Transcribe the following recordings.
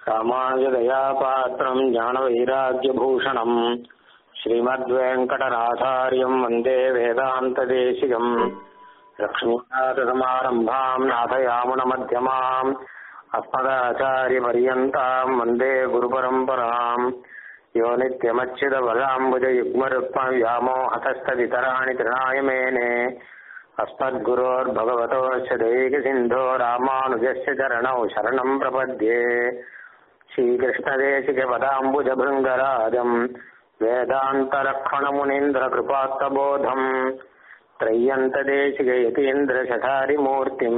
ராமானுஜதயா பாத்திரம் ஞானவைராக்கியபூஷணம் ஸ்ரீமத்வேங்கடநாதாரியம் வந்தே வேதாந்ததேசிகம் லக்ஷ்மீநாதசமாரம்பாம் நாதயாமுனமத்தியமாம் अस्मदाचार्यपर्यन्ताम् वन्दे गुरुपरम्पराम् यो नित्यमच्युतबलाम्बुजयुग्मरुक्मव्यामोहतस्तदितराणि तृणाय मेने अस्मद्गुरोर्भगवतोश्च दैकसिन्धो रामानुजस्य चरणौ शरणम् प्रपद्ये श्रीकृष्णदेशिकपदाम्बुजभृङ्गराजम् वेदान्तलक्ष्मणमुनीन्द्रकृपात्तबोधम् त्रय्यन्तदेशिकयतीन्द्रशठारिमूर्तिम्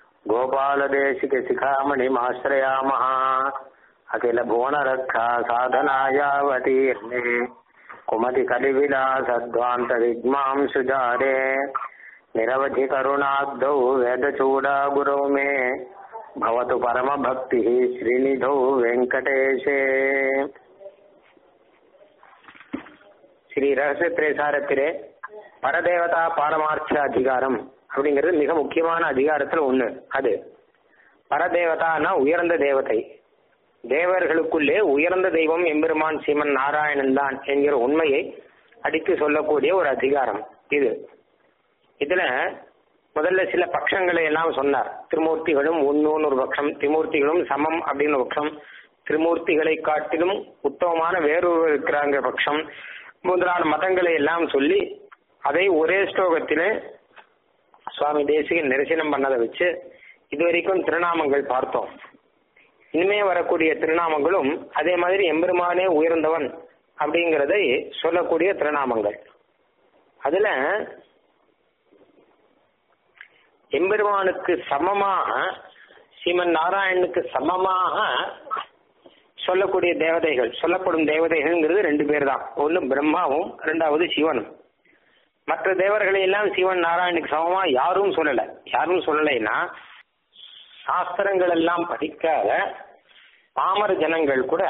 गोपालदेशिकशिखामणिमाश्रयामः अखिलभुवनरक्षा साधनायावतीर्णे कुमतिकलिविलासध्वान्तविद्मां सुजारे निरवधिकरुणाब्धौ वेदचूडागुरौ मे भवतु परमभक्तिः श्रीनिधौ வெங்கடேஷே ஸ்ரீ ரகசிய திரேசாரத்திலே பரதேவதா பாரமார்த்த அதிகாரம் அப்படிங்கிறது மிக முக்கியமான அதிகாரத்துல ஒண்ணு அது பரதேவதானா உயர்ந்த தேவதை தேவர்களுக்குள்ளே உயர்ந்த தெய்வம் எம்பெருமான் சீமன் நாராயணன் தான் என்கிற உண்மையை அடித்து சொல்லக்கூடிய ஒரு அதிகாரம் இது இதுல முதல்ல சில பட்சங்களை எல்லாம் சொன்னார் திருமூர்த்திகளும் ஒன்னொன்னு ஒரு பட்சம் திமூர்த்திகளும் சமம் அப்படின்னு பட்சம் திருமூர்த்திகளை காட்டிலும் உத்தமமான வேறொரு இருக்கிறாங்க பட்சம் முதலான மதங்களை எல்லாம் சொல்லி அதை ஒரே ஸ்லோகத்திலே சுவாமி தேசிகன் நிரசனம் பண்ணதை வச்சு இதுவரைக்கும் திருநாமங்கள் பார்த்தோம் இனிமே வரக்கூடிய திருநாமங்களும் அதே மாதிரி எம்பெருமானே உயர்ந்தவன் அப்படிங்கிறதை சொல்லக்கூடிய திருநாமங்கள் அதுல எம்பெருமானுக்கு சமமாக ஸ்ரீமன் நாராயணனுக்கு சமமாக சொல்லக்கூடிய தேவதைகள் சொல்லப்படும் தேவதைகள்ங்கிறது ரெண்டு பேர் தான் ஒன்று பிரம்மாவும் ரெண்டாவது சிவனும் மற்ற தேவர்களை எல்லாம் சிவன் நாராயணுக்கு சமமா யாரும் சொல்லல யாரும் சொல்லலைன்னா சாஸ்திரங்கள் எல்லாம் படிக்காத பாமர ஜனங்கள் கூட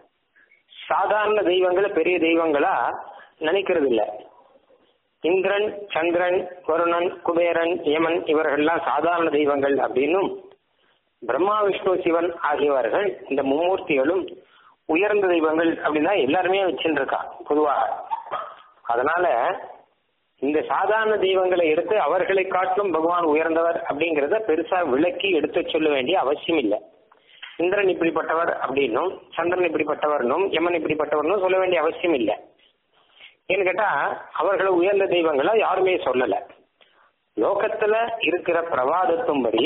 சாதாரண தெய்வங்களை பெரிய தெய்வங்களா நினைக்கிறது இல்ல இந்திரன் சந்திரன் வருணன் குபேரன் யமன் இவர்கள்லாம் சாதாரண தெய்வங்கள் அப்படின்னும் பிரம்மா விஷ்ணு சிவன் ஆகியவர்கள் இந்த மும்மூர்த்திகளும் உயர்ந்த தெய்வங்கள் அப்படின்னு தான் எல்லாருமே வச்சுட்டு இருக்கா பொதுவாக அதனால இந்த சாதாரண தெய்வங்களை எடுத்து அவர்களை காட்டிலும் பகவான் உயர்ந்தவர் அப்படிங்கிறத பெருசா விளக்கி எடுத்து சொல்ல வேண்டிய அவசியம் இல்லை இந்திரன் இப்படிப்பட்டவர் அப்படின்னும் சந்திரன் இப்படிப்பட்டவர்னும் யமன் இப்படிப்பட்டவர்னும் சொல்ல வேண்டிய அவசியம் இல்லை ஏன்னு கேட்டா அவர்களை உயர்ந்த தெய்வங்களா யாருமே சொல்லல லோகத்துல இருக்கிற பிரவாதத்தும்படி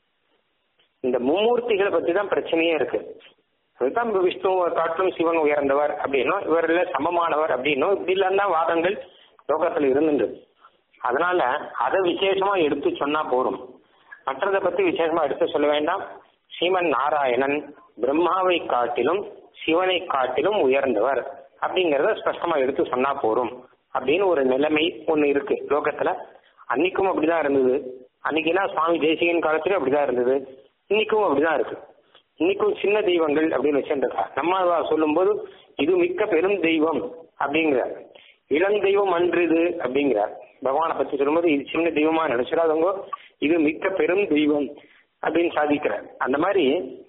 இந்த மும்மூர்த்திகளை பத்தி தான் பிரச்சனையே இருக்கு அதுதான் விஷ்ணு காட்டிலும் சிவன் உயர்ந்தவர் அப்படின்னும் இவரில் சமமானவர் அப்படின்னும் இப்படி தான் வாதங்கள் லோகத்துல இருந்துட்டு அதனால அதை விசேஷமா எடுத்து சொன்னா போதும் மற்றதை பத்தி விசேஷமா எடுத்து சொல்ல வேண்டாம் ஸ்ரீமன் நாராயணன் பிரம்மாவை காட்டிலும் சிவனை காட்டிலும் உயர்ந்தவர் அப்படிங்கறத ஸ்பஷ்டமா எடுத்து சொன்னா போதும் அப்படின்னு ஒரு நிலைமை ஒண்ணு இருக்கு லோகத்துல அன்னைக்கும் அப்படிதான் இருந்தது அன்னைக்குன்னா சுவாமி தேசிகன் காலத்திலும் அப்படிதான் இருந்தது இன்னைக்கும் அப்படிதான் இருக்கு இன்னைக்கும் சின்ன தெய்வங்கள் அப்படின்னு வச்சுருக்கா நம்ம சொல்லும்போது இது மிக்க பெரும் தெய்வம் அப்படிங்கிறார் இளந்தெய்வம் அன்று இது அப்படிங்கிறார் பகவானை பத்தி சொல்லும்போது இது சின்ன தெய்வமா நினைச்சிடாதவங்க இது மிக்க பெரும் தெய்வம் அப்படின்னு சாதிக்கிறார் அந்த மாதிரி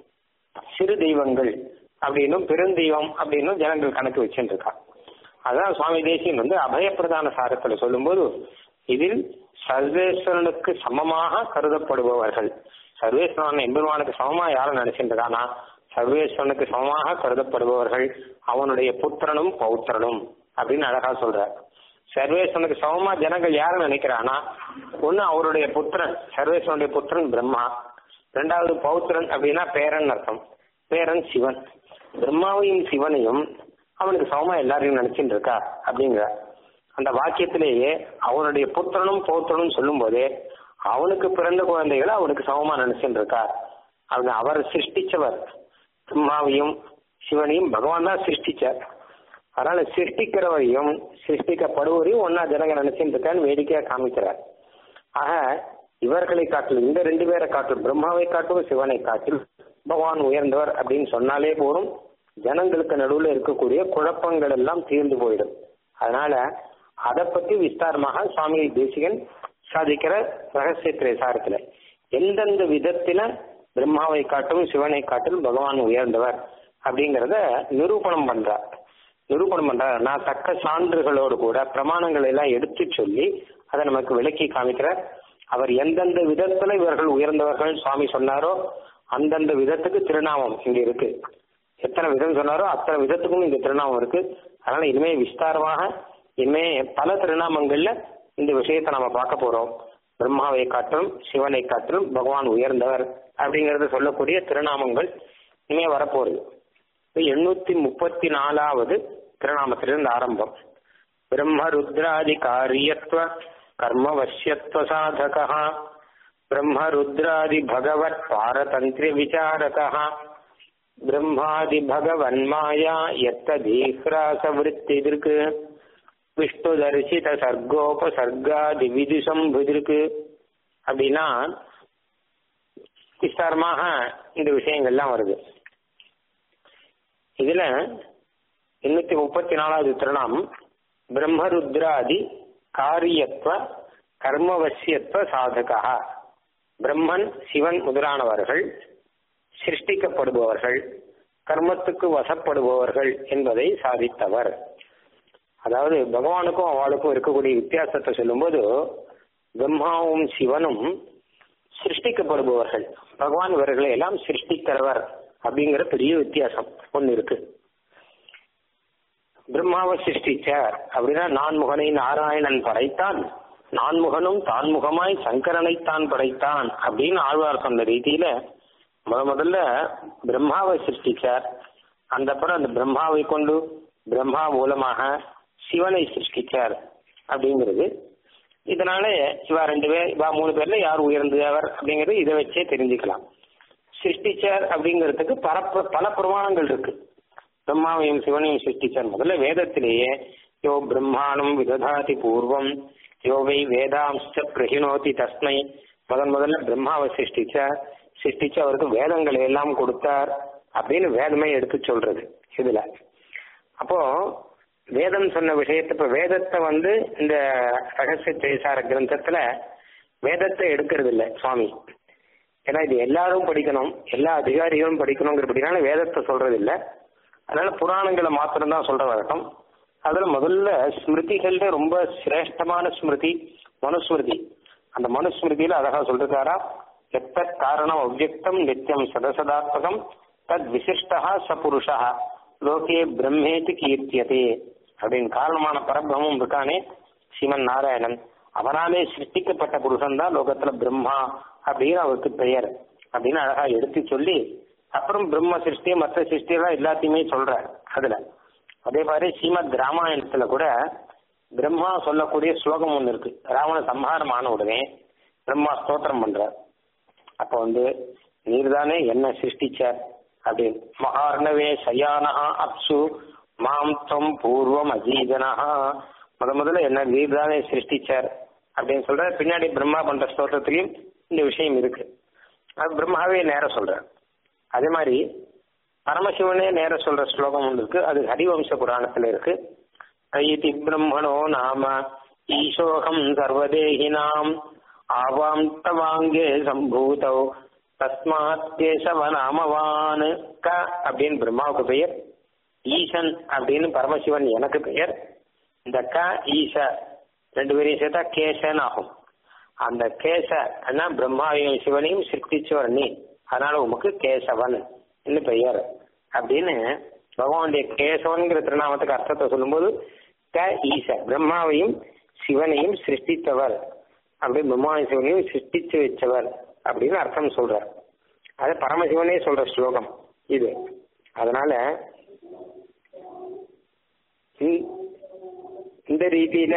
சிறு தெய்வங்கள் அப்படின்னும் பெருந்தெய்வம் அப்படின்னும் ஜனங்கள் கணக்கு வச்சுருக்கா அதான் சுவாமி தேசியன் வந்து அபயப்பிரதான சாரத்துல சொல்லும்போது இதில் சர்வேஸ்வரனுக்கு சமமாக கருதப்படுபவர்கள் சர்வேஸ்வரன் எம்பெருமானுக்கு சமமா யாரும் நினைச்சிருக்கானா சர்வேஸ்வரனுக்கு சமமாக கருதப்படுபவர்கள் அவனுடைய புத்திரனும் பௌத்திரனும் அப்படின்னு அழகா சொல்ற சர்வேஸ்வரனுக்கு சமமா ஜனங்கள் யாரும் நினைக்கிறானா ஒண்ணு அவருடைய புத்திரன் சர்வேஸ்வரனுடைய புத்திரன் பிரம்மா ரெண்டாவது பௌத்திரன் அப்படின்னா பேரன் அர்த்தம் பேரன் சிவன் பிரம்மாவையும் சிவனையும் அவனுக்கு சமமா எல்லாரையும் நினைச்சிட்டு இருக்கா அப்படிங்கிற அந்த வாக்கியத்திலேயே அவனுடைய புத்திரனும் பௌத்திரனும் சொல்லும் போதே அவனுக்கு பிறந்த குழந்தைகளை அவனுக்கு சமமா நினைச்சுட்டு இருக்கா அவன் அவர் சிருஷ்டிச்சவர் பிரம்மாவையும் சிவனையும் பகவான் தான் சிருஷ்டிச்சார் அதனால சிருஷ்டிக்கிறவரையும் சிருஷ்டிக்கப்படுவரையும் ஒன்னா ஜனங்க நினைச்சுட்டு இருக்கான்னு வேடிக்கையா காமிக்கிறார் ஆக இவர்களை காட்டிலும் இந்த ரெண்டு பேரை காட்டிலும் பிரம்மாவை காட்டிலும் சிவனை காட்டிலும் பகவான் உயர்ந்தவர் அப்படின்னு சொன்னாலே போதும் ஜனங்களுக்கு நடுவில் இருக்கக்கூடிய குழப்பங்கள் எல்லாம் தீர்ந்து போயிடும் அதனால அதை பத்தி விஸ்தாரமாக சுவாமி தேசிகன் சாதிக்கிற ரகசிய திரைசாரத்துல எந்தெந்த விதத்துல பிரம்மாவை காட்டும் சிவனை காட்டிலும் பகவான் உயர்ந்தவர் அப்படிங்கறத நிரூபணம் பண்றார் நிரூபணம் பண்றார் நான் தக்க சான்றுகளோடு கூட பிரமாணங்களை எல்லாம் எடுத்து சொல்லி அதை நமக்கு விளக்கி காமிக்கிறார் அவர் எந்தெந்த விதத்துல இவர்கள் உயர்ந்தவர்கள் சுவாமி சொன்னாரோ அந்தந்த விதத்துக்கு திருநாமம் இங்க இருக்கு எத்தனை விதம் சொன்னாரோ அத்தனை விதத்துக்கும் இங்க திருநாமம் இருக்கு அதனால இனிமே விஸ்தாரமாக இனிமே பல திருநாமங்கள்ல இந்த விஷயத்தை நாம பார்க்க போறோம் பிரம்மாவை காட்டிலும் சிவனை காட்டிலும் பகவான் உயர்ந்தவர் அப்படிங்கறத சொல்லக்கூடிய திருநாமங்கள் இனிமே வரப்போகுது எண்ணூத்தி முப்பத்தி நாலாவது திருநாமத்திலிருந்து ஆரம்பம் பிரம்மருத்ராதி காரியத்துவ கர்மவசியத்துவ சாதகா பிரம்மருத்ராதி பகவத் பாரதந்திர விசாரகா பிரம்மாதி பகவன்மாயா எத்த தீஹ்ராச விற்த்திதிருக்கு விஷ்ணு தரிசித சர்க்கோபசர்காதி விதுசம்புதிருக்கு அப்படின்னா விஸ்தாரமாக இந்த விஷயங்கள்லாம் வருது இதுல எண்ணூத்தி முப்பத்தி நாலாவது திருநாமம் பிரம்மருத்ராதி காரியத்துவ கர்மவசியத்துவ சாதகா பிரம்மன் சிவன் முதலானவர்கள் சிருஷ்டிக்கப்படுபவர்கள் கர்மத்துக்கு வசப்படுபவர்கள் என்பதை சாதித்தவர் அதாவது பகவானுக்கும் அவளுக்கும் இருக்கக்கூடிய வித்தியாசத்தை சொல்லும்போது பிரம்மாவும் சிவனும் சிருஷ்டிக்கப்படுபவர்கள் பகவான் இவர்களை எல்லாம் சிருஷ்டிக்கிறவர் அப்படிங்கிற பெரிய வித்தியாசம் ஒன்னு இருக்கு பிரம்மாவை சிருஷ்டிச்சார் அப்படின்னா நான்முகனை நாராயணன் படைத்தான் நான்முகனும் தான்முகமாய் சங்கரனைத்தான் படைத்தான் அப்படின்னு ஆழ்வார் சொன்ன ரீதியில முத முதல்ல பிரம்மாவை சிருஷ்டிச்சார் அந்த அப்புறம் அந்த பிரம்மாவை கொண்டு பிரம்மா மூலமாக சிவனை சிருஷ்டிச்சார் அப்படிங்கிறது இதனால இவா ரெண்டு பேர் இவா மூணு பேர்ல யார் உயர்ந்தவர் அப்படிங்கிறது இதை வச்சே தெரிஞ்சுக்கலாம் சிருஷ்டிச்சார் அப்படிங்கிறதுக்கு பல பல பிரமாணங்கள் இருக்கு பிரம்மாவையும் சிவனையும் சிருஷ்டிச்சார் முதல்ல வேதத்திலேயே யோ பிரம்மாணம் விததாதி பூர்வம் யோ வை வேதாம்ச பிரகினோதி தஸ்மை முதன் முதல்ல பிரம்மாவை சிருஷ்டிச்சார் சிருஷ்டிச்சு அவருக்கு வேதங்களை எல்லாம் கொடுத்தார் அப்படின்னு வேதமே எடுத்து சொல்றது இதுல அப்போ வேதம் சொன்ன விஷயத்தை இப்ப வேதத்தை வந்து இந்த ரகசிய திரைசார கிரந்தத்துல வேதத்தை எடுக்கிறது இல்லை சுவாமி ஏன்னா இது எல்லாரும் படிக்கணும் எல்லா அதிகாரிகளும் படிக்கணுங்கிறபடினால வேதத்தை சொல்றது இல்லை அதனால புராணங்களை மாத்திரம்தான் சொல்ற வழக்கம் அதுல முதல்ல ஸ்மிருதிகள்ல ரொம்ப சிரேஷ்டமான ஸ்மிருதி மனுஸ்மிருதி அந்த மனுஸ்மிருதியில அழகா சொல்லிருக்காரா எத்த காரணம் அவ்வக்தம் நித்தியம் சதசதாத்மகம் தத் விசிஷ்டா ச புருஷா லோகே பிரம்மேத்து கீர்த்தியதே அப்படின்னு காரணமான பரபிரமும் இருக்கானே சிவன் நாராயணன் அவனாலே சிருஷ்டிக்கப்பட்ட புருஷன் தான் லோகத்துல பிரம்மா அப்படின்னு அவருக்கு பெயர் அப்படின்னு அழகா எடுத்து சொல்லி அப்புறம் பிரம்ம சிருஷ்டி மற்ற சிருஷ்டியெல்லாம் எல்லாத்தையுமே சொல்றார் அதுல அதே மாதிரி ஸ்ரீமத் ராமாயணத்துல கூட பிரம்மா சொல்லக்கூடிய ஸ்லோகம் ஒன்று இருக்கு ராவண சம்ஹாரம் ஆன உடனே பிரம்மா ஸ்தோத்திரம் பண்றார் அப்ப வந்து நீர்தானே என்ன சிருஷ்டிச்சார் அப்படின்னு மகார்ணவே சயானஹா அப்சு மாம் தம் பூர்வம் அஜீதனஹா முத முதல்ல என்ன நீர்தானே சிருஷ்டிச்சார் அப்படின்னு சொல்ற பின்னாடி பிரம்மா பண்ற ஸ்தோத்திரத்திலையும் இந்த விஷயம் இருக்கு அது பிரம்மாவே நேரம் சொல்ற அதே மாதிரி பரமசிவனே நேர சொல்ற ஸ்லோகம் ஒன்று இருக்கு அது ஹரிவம்ச புராணத்துல இருக்கு ஐதி பிரம்மணோ நாம ஈசோகம் சர்வதேகினாம் ஆவாம் தவாங்கே சம்பூதௌ தஸ்மாத் கேசவ நாமவான் க அப்படின்னு பிரம்மாவுக்கு பெயர் ஈசன் அப்படின்னு பரமசிவன் எனக்கு பெயர் இந்த க ஈச ரெண்டு பேரையும் சேர்த்தா கேசன் ஆகும் அந்த கேச பிரம்மாவையும் சிவனையும் சிருஷ்டிச்சவர் நீ அதனால உமக்கு கேசவன் என்ன பெயர் அப்படின்னு பகவானுடைய கேசவன்கிற திருநாமத்துக்கு அர்த்தத்தை சொல்லும்போது க ஈச பிரம்மாவையும் சிவனையும் சிருஷ்டித்தவர் அப்படி பிரம்மாவையும் சிவனையும் சிருஷ்டிச்சு வச்சவர் அப்படின்னு அர்த்தம் சொல்றார் அது பரமசிவனே சொல்ற ஸ்லோகம் இது அதனால இந்த ரீதியில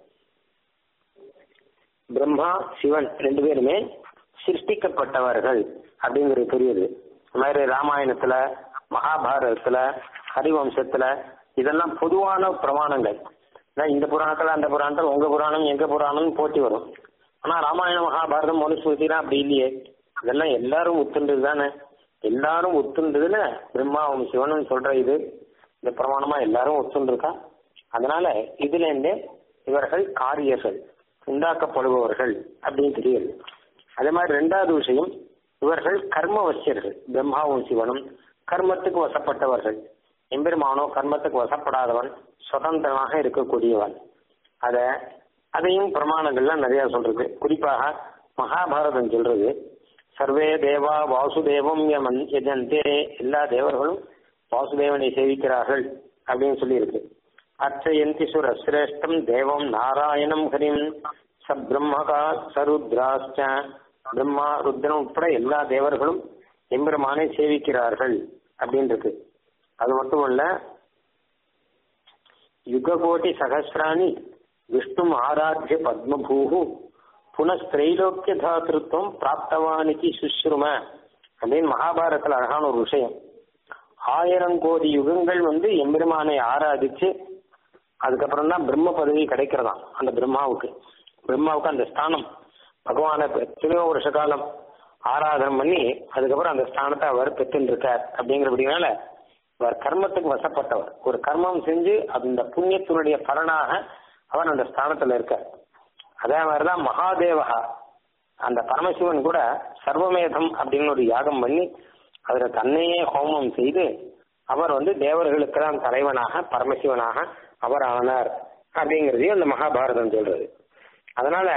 பிரம்மா சிவன் ரெண்டு பேருமே சிருஷ்டிக்கப்பட்டவர்கள் அப்படிங்கிறது தெரியுது இந்த மாதிரி ராமாயணத்துல மகாபாரதத்துல ஹரிவம்சத்துல இதெல்லாம் பொதுவான பிரமாணங்கள் இந்த புராணத்துல அந்த புராணத்துல உங்க புராணம் எங்க புராணம் போட்டி வரும் ஆனா ராமாயணம் மகாபாரதம் மனுஸ்மிருதினா அப்படி இல்லையே இதெல்லாம் எல்லாரும் ஒத்துன்றது தானே எல்லாரும் ஒத்துன்றதுல பிரம்மாவும் சிவனும் சொல்ற இது இந்த பிரமாணமா எல்லாரும் ஒத்துண்டிருக்கா அதனால இதுல இருந்து இவர்கள் காரியர்கள் உண்டாக்கப்படுபவர்கள் அப்படின்னு தெரியுது அதே மாதிரி ரெண்டாவது விஷயம் இவர்கள் கர்மவசியர்கள் பிரம்மாவும் சிவனும் கர்மத்துக்கு வசப்பட்டவர்கள் எம்பெருமானோ கர்மத்துக்கு வசப்படாதவன் சுதந்திரமாக இருக்கக்கூடியவன் அத அதையும் பிரமாணங்கள்லாம் நிறைய சொல்றது குறிப்பாக மகாபாரதம் சொல்றது சர்வே தேவா வாசுதேவம் யமன் யஜந்தே எல்லா தேவர்களும் வாசுதேவனை சேவிக்கிறார்கள் அப்படின்னு சொல்லியிருக்கு அர்ச்சயந்தி சுர சிரேஷ்டம் தேவம் நாராயணம் ஹரிம் ச பிரம்மகா சருத்ராஷ்ட பிரம்மா ருத்ரன் உட்பட எல்லா தேவர்களும் எம்பெருமானை சேவிக்கிறார்கள் அப்படின்னு இருக்கு அது மட்டுமல்ல யுககோட்டி சகசிராணி விஷ்ணும் ஆராத்திய பத்மபூகு புனஸ்திரைலோக்கிய தாத்திருத்தம் பிராப்தவானிக்கு சுஷ்ரும அப்படின்னு மகாபாரதத்துல அழகான ஒரு விஷயம் ஆயிரம் கோடி யுகங்கள் வந்து எம்பெருமானை ஆராதிச்சு அதுக்கப்புறம் தான் பிரம்ம பதவி கிடைக்கிறதாம் அந்த பிரம்மாவுக்கு பிரம்மாவுக்கு அந்த ஸ்தானம் பகவானை எத்தனையோ வருஷ காலம் ஆராதனம் பண்ணி அதுக்கப்புறம் அந்த ஸ்தானத்தை அவர் பெற்றுன்னு இருக்கார் அப்படிங்கிறபடினால அவர் கர்மத்துக்கு வசப்பட்டவர் ஒரு கர்மம் செஞ்சு அந்த புண்ணியத்தினுடைய பலனாக அவர் அந்த ஸ்தானத்துல இருக்கார் அதே மாதிரிதான் மகாதேவகா அந்த பரமசிவன் கூட சர்வமேதம் அப்படின்னு ஒரு யாகம் பண்ணி அதுல தன்னையே ஹோமம் செய்து அவர் வந்து தேவர்களுக்கெல்லாம் தலைவனாக பரமசிவனாக அவர் ஆனார் அப்படிங்கிறதையும் அந்த மகாபாரதம் சொல்றது அதனால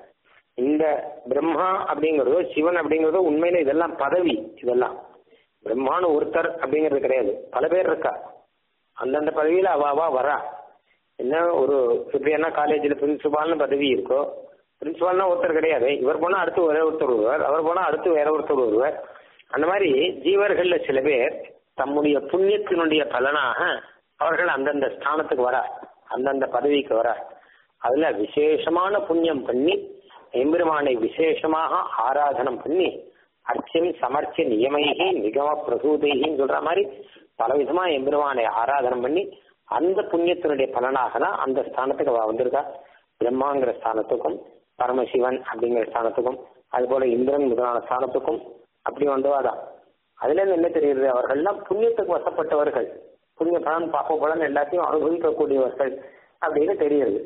இந்த பிரம்மா அப்படிங்கிறதோ சிவன் அப்படிங்கிறதோ உண்மையில இதெல்லாம் பதவி இதெல்லாம் பிரம்மான்னு ஒருத்தர் அப்படிங்கிறது கிடையாது பல பேர் இருக்கா அந்தந்த பதவியில அவ அவா வரா என்ன ஒரு இப்படி என்ன காலேஜில் பிரின்சிபால்னு பதவி இருக்கோ பிரின்சிபால்னா ஒருத்தர் கிடையாது இவர் போனா அடுத்து வேற ஒருத்தர் வருவார் அவர் போனா அடுத்து வேற ஒருத்தர் வருவார் அந்த மாதிரி ஜீவர்கள்ல சில பேர் தம்முடைய புண்ணியத்தினுடைய பலனாக அவர்கள் அந்தந்த ஸ்தானத்துக்கு வர அந்தந்த பதவிக்கு வர அதுல விசேஷமான புண்ணியம் பண்ணி எம்பெருமானை விசேஷமாக ஆராதனம் பண்ணி அர்ச்சம் சமர்ச்ச நியமைகி நிகம பிரசூதைகின்னு சொல்ற மாதிரி பலவிதமா எம்பெருமானை ஆராதனம் பண்ணி அந்த புண்ணியத்தினுடைய பலனாக தான் அந்த ஸ்தானத்துக்கு அவ வந்திருக்கா பிரம்மாங்கிற ஸ்தானத்துக்கும் பரமசிவன் அப்படிங்கிற ஸ்தானத்துக்கும் அது போல இந்திரன் முதலான ஸ்தானத்துக்கும் அப்படி வந்தவாதான் அதுல இருந்து என்ன தெரியுது அவர்கள்லாம் புண்ணியத்துக்கு வசப்பட்டவர்கள் புண்ணிய பலன் பாப்ப பலன் எல்லாத்தையும் அனுபவிக்கக்கூடியவர்கள் அப்படின்னு தெரியுது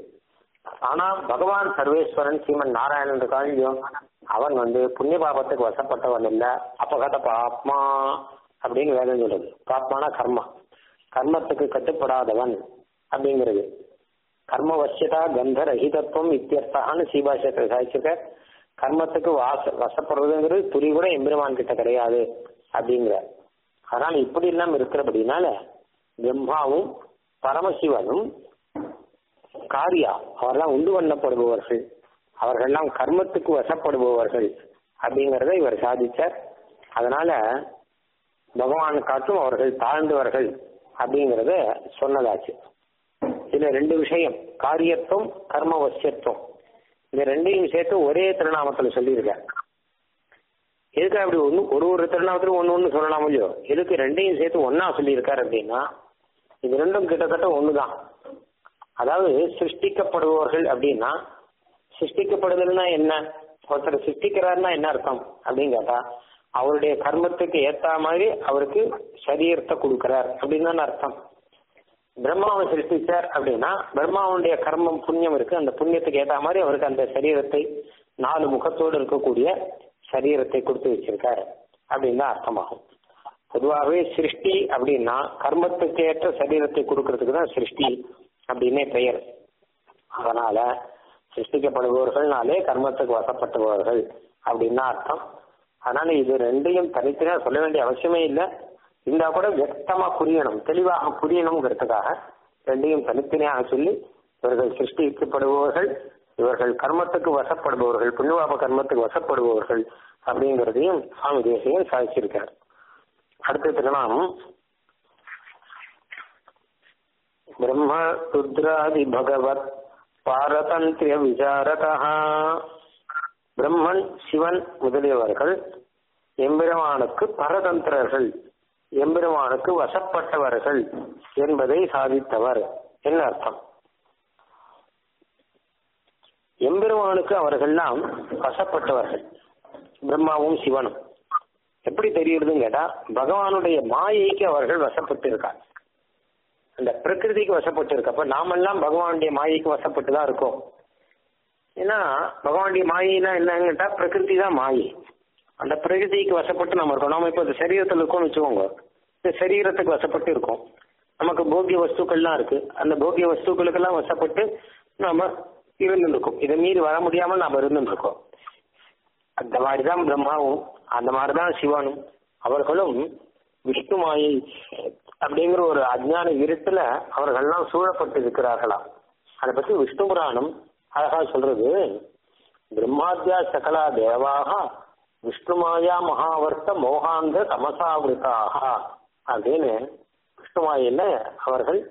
ஆனா பகவான் சர்வேஸ்வரன் சீமன் நாராயணன் இருக்கான் அவன் வந்து புண்ணிய பாபத்துக்கு வசப்பட்டவன் இல்ல அப்பகத பாப்மா அப்படின்னு வேதம் சொல்றது பாப்மானா கர்மா கர்மத்துக்கு கட்டுப்படாதவன் அப்படிங்கிறது கர்ம வசியதா கந்த ரஹிதத்துவம் இத்தியர்த்தான்னு சீபாஷத்தை சாதிச்சிருக்க கர்மத்துக்கு வாச வசப்படுறதுங்கிறது துளி கூட எம்பெருமான் கிட்ட கிடையாது அப்படிங்கிற அதனால இப்படி எல்லாம் இருக்கிறபடினால பிரம்மாவும் பரமசிவனும் காரியா அவரெல்லாம் உண்டு பண்ணப்படுபவர்கள் அவர்கள்லாம் கர்மத்துக்கு வசப்படுபவர்கள் அப்படிங்கிறத இவர் சாதிச்சார் அதனால பகவான் காட்டும் அவர்கள் தாழ்ந்தவர்கள் அப்படிங்கிறத சொன்னதாச்சு இதுல ரெண்டு விஷயம் காரியத்துவம் கர்மவசியத்துவம் இந்த ரெண்டையும் சேர்த்து ஒரே திருநாமத்துல சொல்லியிருக்கார் எதுக்கு அப்படி ஒன்று ஒரு ஒரு திருநாமத்திலும் ஒன்று ஒன்று சொல்லலாம் இல்லையோ எதுக்கு ரெண்டையும் சேர்த்து ஒன்னா சொல்லியிருக்காரு அப்படின்னா இது ரெண்டும் கிட்டத்தட்ட ஒன்று தான் அதாவது சிருஷ்டிக்கப்படுபவர்கள் அப்படின்னா சிருஷ்டிக்கப்படுதல்னா என்ன ஒருத்தர் சிருஷ்டிக்கிறாருன்னா என்ன அர்த்தம் அப்படின்னு கேட்டா அவருடைய கர்மத்துக்கு ஏத்த மாதிரி அவருக்கு சரீரத்தை கொடுக்கிறார் அப்படின்னு தானே அர்த்தம் பிரம்மாவை சிருஷ்டிச்சார் அப்படின்னா பிரம்மாவுடைய கர்மம் புண்ணியம் இருக்கு அந்த புண்ணியத்துக்கு ஏத்த மாதிரி அவருக்கு அந்த சரீரத்தை நாலு முகத்தோடு இருக்கக்கூடிய சரீரத்தை கொடுத்து வச்சிருக்காரு அப்படின்னு தான் அர்த்தமாகும் பொதுவாகவே சிருஷ்டி அப்படின்னா கர்மத்துக்கு ஏற்ற சரீரத்தை கொடுக்கறதுக்கு தான் சிருஷ்டி அப்படின்னே பெயர் அதனால சிருஷ்டிக்கப்படுபவர்கள்னாலே கர்மத்துக்கு வசப்பட்டவர்கள் அப்படின்னு அர்த்தம் அதனால இது ரெண்டையும் தனித்தனியா சொல்ல வேண்டிய அவசியமே இல்லை இருந்தா கூட வியக்தமா புரியணும் தெளிவாக புரியணுங்கிறதுக்காக ரெண்டையும் தனித்தனியாக சொல்லி இவர்கள் சிருஷ்டிக்கப்படுபவர்கள் இவர்கள் கர்மத்துக்கு வசப்படுபவர்கள் புண்ணியபாப கர்மத்துக்கு வசப்படுபவர்கள் அப்படிங்கிறதையும் சுவாமி தேசியம் சாதிச்சிருக்கார் அடுத்த திருநாமம் பிரம்ம ருத்ராதி பகவத் பாரதந்திரிய விசாரதா பிரம்மன் சிவன் முதலியவர்கள் எம்பெருமானுக்கு பரதந்திரர்கள் எம்பெருமானுக்கு வசப்பட்டவர்கள் என்பதை சாதித்தவர் என்ன அர்த்தம் எம்பெருமானுக்கு அவர்கள்லாம் வசப்பட்டவர்கள் பிரம்மாவும் சிவனும் எப்படி தெரியுதுன்னு கேட்டா பகவானுடைய மாயைக்கு அவர்கள் வசப்பட்டு இருக்காங்க அந்த பிரகிருதிக்கு வசப்பட்டு இருக்கப்ப நாமெல்லாம் பகவானுடைய மாயைக்கு வசப்பட்டு தான் இருக்கோம் ஏன்னா பகவானுடைய மாயினா என்னன்னு கேட்டா பிரகிருதி தான் மாயை அந்த பிரகிருதிக்கு வசப்பட்டு நம்ம இருக்கோம் நாம இப்போ இந்த சரீரத்தில் இருக்கோம்னு வச்சுக்கோங்க இந்த சரீரத்துக்கு வசப்பட்டு இருக்கோம் நமக்கு போக்கிய வஸ்துக்கள்லாம் இருக்கு அந்த போக்கிய வஸ்துக்களுக்கெல்லாம் வசப்பட்டு நாம இருந்துட்டு இருக்கோம் இதை மீறி வர முடியாமல் நாம இருந்துட்டு இருக்கோம் அந்த மாதிரி தான் பிரம்மாவும் அந்த மாதிரி தான் சிவனும் அவர்களும் விஷ்ணு மாயை அப்படிங்கிற ஒரு அஜ்ஞான இருட்டுல அவர்கள்லாம் சூழப்பட்டு இருக்கிறார்களாம் அதை பத்தி விஷ்ணு புராணம் அழகா சொல்றது பிரம்மாத்யா சகலா தேவாக விஷ்ணுமாயா மகாவர்த்த மோகாந்த தமசாவிருத்தாக அப்படின்னு விஷ்ணுமாயில அவர்கள்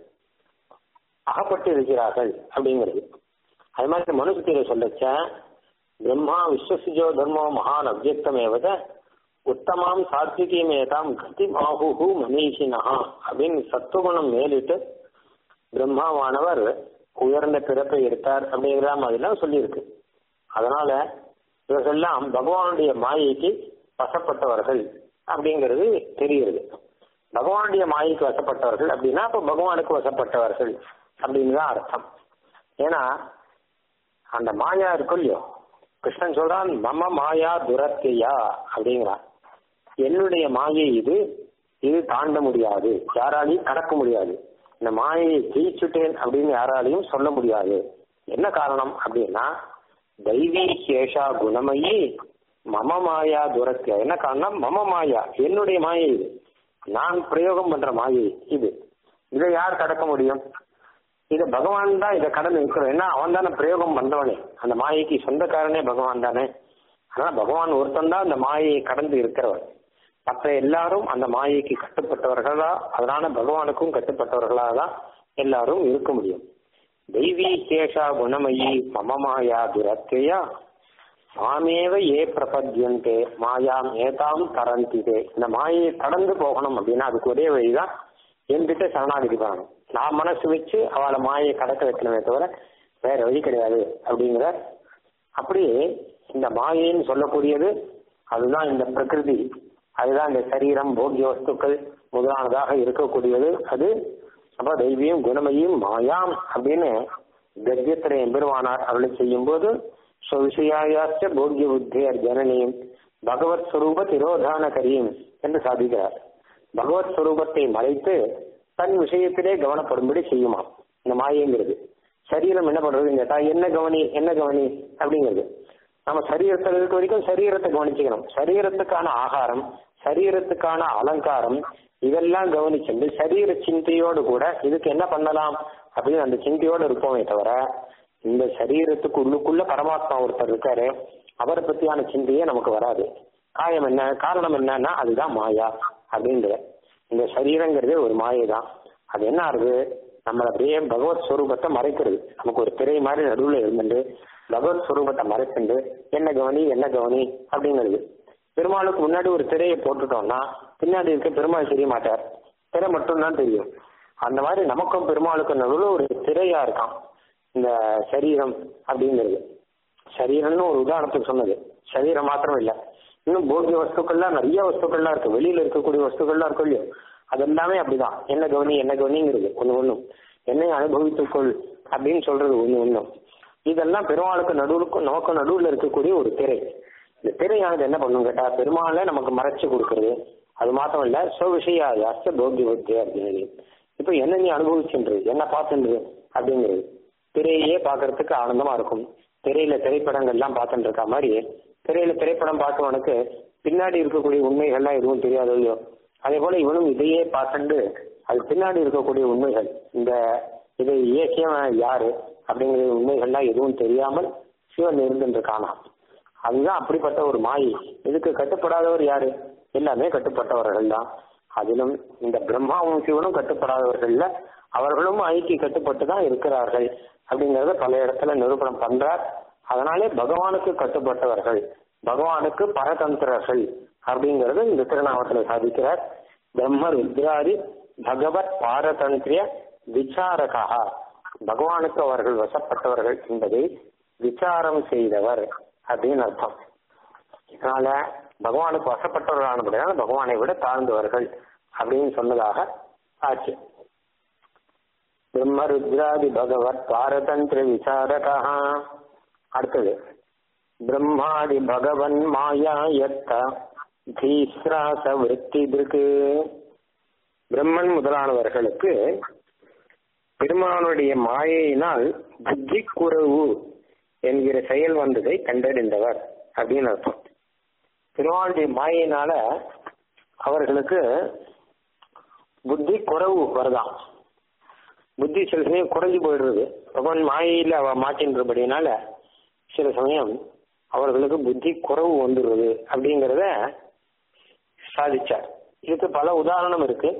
அகப்பட்டு இருக்கிறார்கள் அப்படிங்கிறது அது மாதிரி மனுஷத்தில சொல்லச்ச பிரம்மா விஸ்வசிஜோ தர்மோ மகான் அவ்யக்தமேவத உத்தமாம் சாத்விகமேதாம் கதி பாகு மனீஷினா அப்படின்னு சத்துவகுணம் மேலிட்டு பிரம்மாவானவர் உயர்ந்த பிறப்பை எடுத்தார் அப்படிங்கிற மாதிரிலாம் சொல்லியிருக்கு அதனால இவர்கள்லாம் பகவானுடைய மாயைக்கு வசப்பட்டவர்கள் அப்படிங்கிறது தெரிகிறது பகவானுடைய மாயைக்கு வசப்பட்டவர்கள் அப்படின்னா அப்ப பகவானுக்கு வசப்பட்டவர்கள் அப்படின்னு தான் அர்த்தம் ஏன்னா அந்த மாயா இருக்கும் இல்லையோ கிருஷ்ணன் சொல்றான் மம மாயா துரத்தையா அப்படிங்கிறான் என்னுடைய மாயை இது இது தாண்ட முடியாது யாராலையும் கடக்க முடியாது இந்த மாயையை ஜெயிச்சுட்டேன் அப்படின்னு யாராலையும் சொல்ல முடியாது என்ன காரணம் அப்படின்னா தெய்வீ சேஷா குணமயி மம மாயா துரத்தியா என்ன காரணம் மம மாயா என்னுடைய மாயை இது நான் பிரயோகம் பண்ற மாயை இது இதை யார் கடக்க முடியும் இத பகவான் தான் இதை கடந்து இருக்கிறோம் ஏன்னா அவன் தானே பிரயோகம் பண்றவனே அந்த மாயைக்கு சொந்தக்காரனே பகவான் தானே அதனால பகவான் ஒருத்தன் தான் அந்த மாயையை கடந்து இருக்கிறவன் மற்ற எல்லாரும் அந்த மாயைக்கு கட்டுப்பட்டவர்களா அதனால பகவானுக்கும் கட்டுப்பட்டவர்களா தான் எல்லாரும் இருக்க முடியும் தெய்வீ சேஷா குணமயி மம மாயா துரத்தையா மாமேவ ஏ பிரபத்யந்தே மாயாம் ஏதாம் தரந்திதே இந்த மாயையை கடந்து போகணும் அப்படின்னா அதுக்கு ஒரே வழிதான் என்கிட்ட சரணாகதி பண்ணணும் நான் மனசு வச்சு அவளை மாயை கடக்க வைக்கணுமே தவிர வேற வழி கிடையாது அப்படிங்கிற அப்படி இந்த மாயைன்னு சொல்லக்கூடியது அதுதான் இந்த பிரகிருதி அதுதான் இந்த சரீரம் போக்கிய வஸ்துக்கள் முதலானதாக இருக்கக்கூடியது அது அப்ப தெய்வியம் குணமையும் மாயாம் அப்படின்னு கத்தியத்திரை எம்பெருமானார் அவளை செய்யும் போது சுவிஷயாயாச்ச போக்கிய புத்தியர் ஜனனியும் பகவத் ஸ்வரூப திரோதான கரியும் என்று சாதிக்கிறார் பகவத் ஸ்வரூபத்தை மறைத்து தன் விஷயத்திலே கவனப்படும்படி செய்யுமா இந்த மாயங்கிறது சரீரம் என்ன பண்றதுன்னு கேட்டா என்ன கவனி என்ன கவனி அப்படிங்கிறது நம்ம சரீரத்தில் இருக்க வரைக்கும் சரீரத்தை கவனிச்சுக்கணும் சரீரத்துக்கான ஆகாரம் சரீரத்துக்கான அலங்காரம் இதெல்லாம் கவனிச்சுட்டு சரீர சிந்தையோடு கூட இதுக்கு என்ன பண்ணலாம் அப்படின்னு அந்த சிந்தையோடு இருப்போமே தவிர இந்த சரீரத்துக்கு உள்ளுக்குள்ள பரமாத்மா ஒருத்தர் இருக்காரு அவரை பத்தியான சிந்தையே நமக்கு வராது காயம் என்ன காரணம் என்னன்னா அதுதான் மாயா அப்படின்ற இந்த சரீரங்கிறதே ஒரு மாயை தான் அது என்ன ஆகுது நம்மள அப்படியே பகவத் ஸ்வரூபத்தை மறைக்கிறது நமக்கு ஒரு திரை மாதிரி நடுவில் இருந்துட்டு பகவத் ஸ்வரூபத்தை மறைச்சுண்டு என்ன கவனி என்ன கவனி அப்படிங்கிறது பெருமாளுக்கு முன்னாடி ஒரு திரையை போட்டுட்டோம்னா பின்னாடி இருக்க பெருமாள் தெரிய மாட்டார் திரை மட்டும்தான் தெரியும் அந்த மாதிரி நமக்கும் பெருமாளுக்கும் நடுவில் ஒரு திரையா இருக்கான் இந்த சரீரம் அப்படிங்கிறது சரீரம்னு ஒரு உதாரணத்துக்கு சொன்னது சரீரம் மாத்திரம் இல்லை இன்னும் போகிய வஸ்துக்கள்லாம் நிறைய வஸ்துக்கள்லாம் இருக்கு வெளியில இருக்கக்கூடிய வஸ்துக்கள்லாம் இருக்கும் இல்லையோ அது எல்லாமே அப்படிதான் என்ன கவனி என்ன கவனிங்கிறது ஒண்ணு ஒண்ணும் என்னை அனுபவித்துக்கொள் அப்படின்னு சொல்றது ஒண்ணு ஒண்ணும் இதெல்லாம் பெருமாளுக்கு நடுவுக்கும் நமக்கு நடுவுல இருக்கக்கூடிய ஒரு திரை இந்த திரையானது என்ன பண்ணும் கேட்டா பெருமாளை நமக்கு மறைச்சு கொடுக்கறது அது மாத்திரம் இல்ல சோவிஷயா யாஸ்த போகிய புத்தி அப்படிங்கிறது இப்ப என்ன நீ அனுபவிச்சுன்றது என்ன பார்த்துன்றது அப்படிங்கிறது திரையே பார்க்கறதுக்கு ஆனந்தமா இருக்கும் திரையில திரைப்படங்கள் எல்லாம் பார்த்துட்டு இருக்க மாதிரி திரையில திரைப்படம் பார்த்தவனுக்கு பின்னாடி இருக்கக்கூடிய உண்மைகள்லாம் எதுவும் தெரியாது இல்லையோ அதே போல இவனும் இதையே பார்த்துட்டு அது பின்னாடி இருக்கக்கூடிய உண்மைகள் இந்த இதை இயக்கியவன் யாரு அப்படிங்கிற உண்மைகள்லாம் எதுவும் தெரியாமல் சிவன் இருந்துட்டு இருக்கானா அதுதான் அப்படிப்பட்ட ஒரு மாயை இதுக்கு கட்டுப்படாதவர் யாரு எல்லாமே கட்டுப்பட்டவர்கள் தான் அதிலும் இந்த பிரம்மாவும் சிவனும் கட்டுப்படாதவர்கள்ல அவர்களும் ஐக்கிய கட்டுப்பட்டு தான் இருக்கிறார்கள் அப்படிங்கறத பல இடத்துல நிரூபணம் பண்றார் அதனாலே பகவானுக்கு கட்டுப்பட்டவர்கள் பகவானுக்கு பரதந்திரர்கள் அப்படிங்கறது இந்த திருநாமத்துல சாதிக்கிறார் பிரம்ம ருத்ராதி பகவத் பாரதந்திரிய விசாரகா பகவானுக்கு அவர்கள் வசப்பட்டவர்கள் என்பதை விசாரம் செய்தவர் அப்படின்னு அர்த்தம் இதனால பகவானுக்கு வசப்பட்டவர்களானபடினால பகவானை விட தாழ்ந்தவர்கள் அப்படின்னு சொன்னதாக ஆச்சு பிரம்ம ருத்ராதி பகவத் பாரதந்திர விசாரகா அடுத்தது பிரம்மாதி பகவன் மாயா எத்த தீஸ்ராச விருத்தி இருக்கு பிரம்மன் முதலானவர்களுக்கு பெருமானுடைய மாயையினால் புத்தி குறவு என்கிற செயல் வந்ததை கண்டறிந்தவர் அப்படின்னு அர்த்தம் பெருமாளுடைய மாயினால அவர்களுக்கு புத்தி குறவு வருதாம் புத்தி சில சமயம் குறைஞ்சு போயிடுறது பகவான் மாயையில் அவ மாற்றின்றபடினால சில சமயம் அவர்களுக்கு புத்தி குறவு வந்துடுறது அப்படிங்கிறத சாதிச்சார் இதுக்கு பல உதாரணம் இருக்கு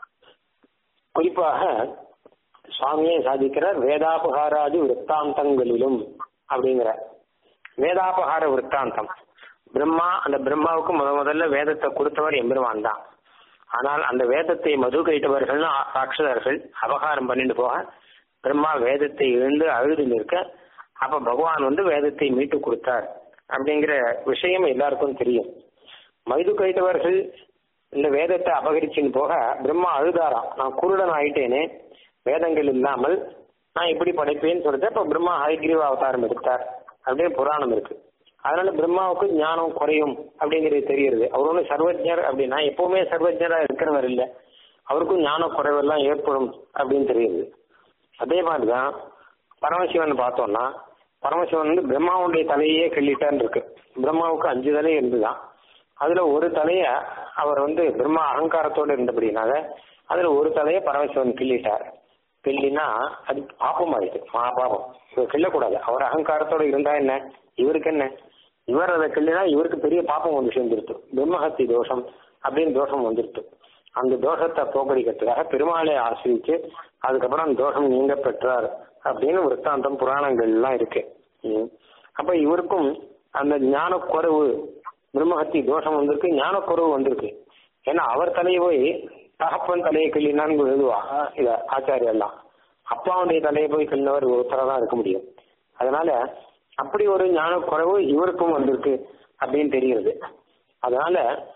குறிப்பாக சுவாமியே சாதிக்கிறார் வேதாபகாராதி விற்த்தாந்தங்களிலும் அப்படிங்கிற வேதாபகார விற்த்தாந்தம் பிரம்மா அந்த பிரம்மாவுக்கு முத முதல்ல வேதத்தை கொடுத்தவர் எம்பெருமான் தான் ஆனால் அந்த வேதத்தை மது கைட்டவர்கள் ராட்சதர்கள் அபகாரம் பண்ணிட்டு போக பிரம்மா வேதத்தை எழுந்து அழுது நிற்க அப்ப பகவான் வந்து வேதத்தை மீட்டு கொடுத்தார் அப்படிங்கிற விஷயம் எல்லாருக்கும் தெரியும் மைது கைட்டவர்கள் இந்த வேதத்தை அபகரிச்சுன்னு போக பிரம்மா அழுதாராம் நான் குருடன் ஆயிட்டேனே வேதங்கள் இல்லாமல் நான் இப்படி படைப்பேன்னு சொல்லிட்டு அப்ப பிரம்மா ஹைகிரீவ அவதாரம் எடுத்தார் அப்படின்னு புராணம் இருக்கு அதனால பிரம்மாவுக்கு ஞானம் குறையும் அப்படிங்கிறது தெரியுது அவர் ஒன்றும் சர்வஜர் அப்படின்னா எப்பவுமே சர்வஜரா இருக்கிறவர் இல்லை அவருக்கும் ஞான குறைவெல்லாம் ஏற்படும் அப்படின்னு தெரியுது அதே மாதிரிதான் பரமசிவன் பார்த்தோம்னா பரமசிவன் வந்து பிரம்மாவுடைய தலையே கிள்ளிட்டான்னு இருக்கு பிரம்மாவுக்கு அஞ்சு தலை இருந்துதான் அதுல ஒரு தலைய அவர் வந்து பிரம்மா அகங்காரத்தோடு இருந்தபடினால அதுல ஒரு தலையை பரமசிவன் கிள்ளிட்டார் கிள்ளினா அது பாப்பம் ஆயிடுச்சு மகா பாபம் இவர் கிள்ளக்கூடாது அவர் அகங்காரத்தோட இருந்தா என்ன இவருக்கு என்ன இவர் அதை கிள்ளினா இவருக்கு பெரிய பாப்பம் வந்து சேர்ந்துருத்து பிரம்மஹத்தி தோஷம் அப்படின்னு தோஷம் வந்துருத்து அந்த தோஷத்தை போக்கடிக்கிறதுக்காக பெருமாளை ஆசிரிச்சு அதுக்கப்புறம் அந்த தோஷம் நீங்க பெற்றார் அப்படின்னு விற்த்தாந்தம் புராணங்கள் எல்லாம் இருக்கு அப்ப இவருக்கும் அந்த ஞான குறைவு பிரம்மஹத்தி தோஷம் வந்திருக்கு ஞான குறைவு வந்திருக்கு ஏன்னா அவர் தலையை போய் தகப்பன் தலையை கிள்ளினான்னு எழுதுவா இத ஆச்சாரியெல்லாம் அப்பாவுடைய தலையை போய் கிள்ளினவர் ஒருத்தர தான் இருக்க முடியும் அதனால அப்படி ஒரு ஞான குறைவு இவருக்கும் வந்திருக்கு அப்படின்னு தெரிகிறது அதனால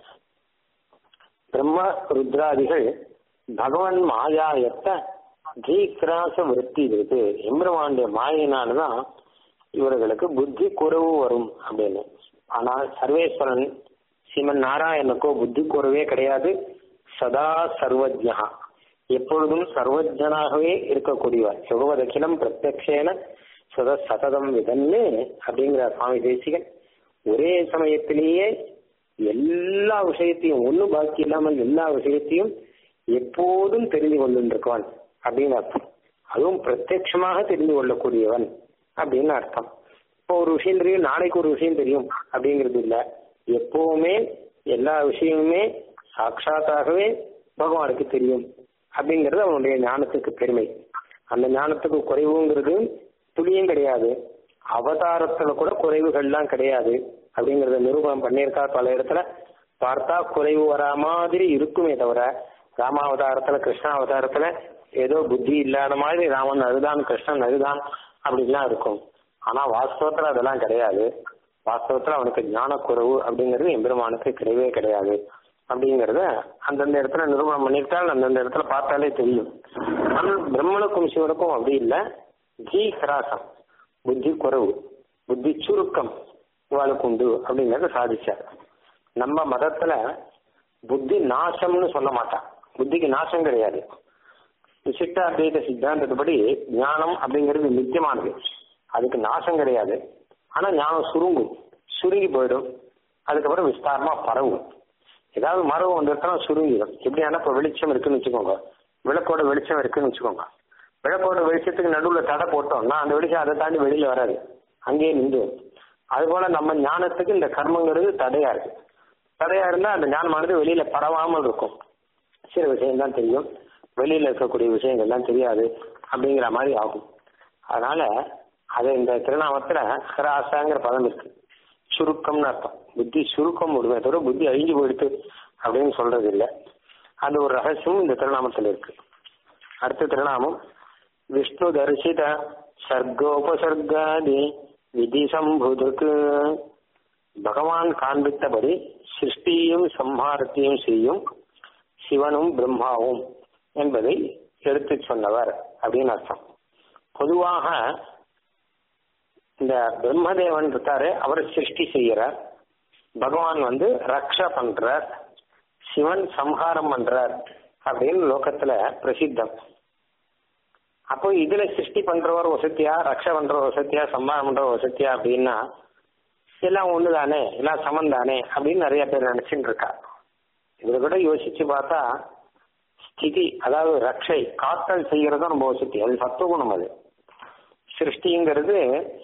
பிரம்ம ருத்ராதிகள் பகவான் மாயாயத்த தீக்கிராச விருத்தி இருக்கு எம்பெருமானுடைய மாயினால்தான் இவர்களுக்கு புத்தி குறைவு வரும் அப்படின்னு ஆனால் சர்வேஸ்வரன் ஸ்ரீமன் நாராயணனுக்கோ புத்தி குறைவே கிடையாது சதா சர்வஜா எப்பொழுதும் சர்வஜனாகவே இருக்கக்கூடியவர் யுகவதகிலம் பிரத்யக்ஷேன சத சததம் விதன்னு அப்படிங்கிற சுவாமி தேசிகன் ஒரே சமயத்திலேயே எல்லா விஷயத்தையும் ஒன்றும் பாக்கி இல்லாமல் எல்லா விஷயத்தையும் எப்போதும் தெரிந்து கொண்டிருக்கவன் அப்படின்னு அர்த்தம் அதுவும் பிரத்யட்சமாக தெரிந்து கொள்ளக்கூடியவன் அப்படின்னு அர்த்தம் இப்போ ஒரு விஷயம் தெரியும் நாளைக்கு ஒரு விஷயம் தெரியும் அப்படிங்கிறது இல்லை எப்பவுமே எல்லா விஷயமுமே சாட்சாத்தாகவே பகவானுக்கு தெரியும் அப்படிங்கிறது அவனுடைய ஞானத்துக்கு பெருமை அந்த ஞானத்துக்கு குறைவுங்கிறது துளியும் கிடையாது அவதாரத்துல கூட குறைவுகள்லாம் கிடையாது அப்படிங்கறத நிரூபணம் பண்ணியிருக்கார் பல இடத்துல பார்த்தா குறைவு வரா மாதிரி இருக்குமே தவிர ராமாவதாரத்துல கிருஷ்ணாவதாரத்துல ஏதோ புத்தி இல்லாத மாதிரி ராமன் அதுதான் கிருஷ்ணன் அதுதான் அப்படின்லாம் இருக்கும் ஆனா வாஸ்தவத்துல அதெல்லாம் கிடையாது வாஸ்தவத்துல அவனுக்கு ஞானக்குறைவு அப்படிங்கிறது எம்பெருமானுக்கு கிடையவே கிடையாது அப்படிங்கறத அந்தந்த இடத்துல நிரூபணம் பண்ணியிருக்கால் அந்தந்த இடத்துல பார்த்தாலே தெரியும் ஆனால் பிரம்மனுக்கும் சிவனுக்கும் அப்படி இல்லை ஜீ கிராசம் புத்தி குறைவு புத்தி சுருக்கம் இவாளுக்கு உண்டு அப்படிங்கறத சாதிச்சார் நம்ம மதத்துல புத்தி நாசம்னு சொல்ல மாட்டான் புத்திக்கு நாசம் கிடையாது விசிஷ்ட அத்வைத சித்தாந்தத்துப்படி ஞானம் அப்படிங்கிறது நித்தியமானது அதுக்கு நாசம் கிடையாது ஆனா ஞானம் சுருங்கும் சுருங்கி போயிடும் அதுக்கப்புறம் விஸ்தாரமா பரவும் ஏதாவது மரம் வந்துருச்சுன்னா சுருங்கிடும் எப்படியான இப்போ வெளிச்சம் இருக்குன்னு வச்சுக்கோங்க விளக்கோட வெளிச்சம் இருக்குன்னு வச்சுக்கோங்க விளக்கோட வெளிச்சத்துக்கு நடுவில் தடை போட்டோம்னா அந்த வெளிச்சம் அதை தாண்டி வெளியில வராது அங்கேயே நின்று அதுபோல நம்ம ஞானத்துக்கு இந்த கர்மங்கிறது தடையா இருக்கு தடையா இருந்தா அந்த ஞானமானது வெளியில பரவாமல் இருக்கும் சில விஷயம் தான் தெரியும் வெளியில இருக்கக்கூடிய விஷயங்கள்லாம் தெரியாது அப்படிங்கிற மாதிரி ஆகும் அதனால அது இந்த திருநாமத்துல ஹராசாங்கிற பதம் இருக்கு சுருக்கம்னு அர்த்தம் புத்தி சுருக்கம் விடுமே தவிர புத்தி அழிஞ்சு போயிடுது அப்படின்னு சொல்றது இல்லை அது ஒரு ரகசியம் இந்த திருநாமத்தில் இருக்கு அடுத்த திருநாமம் விஷ்ணு தரிசித சர்க்கோபசர்காதி விதி சம்புதுக்கு பகவான் காண்பித்தபடி சிருஷ்டியும் சம்ஹாரத்தையும் செய்யும் சிவனும் பிரம்மாவும் என்பதை எடுத்து சொன்னவர் அப்படின்னு அர்த்தம் பொதுவாக இந்த பிரம்மதேவன் இருக்காரு அவர் சிருஷ்டி செய்யறார் பகவான் வந்து ரக்ஷா பண்றார் சிவன் சம்ஹாரம் பண்றார் அப்படின்னு லோகத்துல பிரசித்தம் அப்போ இதுல சிருஷ்டி பண்றவர் வசத்தியா ரக்ஷா பண்றவர் வசத்தியா சம்ஹாரம் பண்றவர் வசத்தியா அப்படின்னா எல்லாம் ஒண்ணுதானே எல்லாம் சமம் தானே அப்படின்னு நிறைய பேர் நினைச்சுட்டு இருக்கா இதை கூட யோசிச்சு பார்த்தா ஸ்திதி அதாவது ரக்ஷை காத்தல் செய்யறதும் ரொம்ப வசதி அது சத்துவகுணம் அது சிருஷ்டிங்கிறது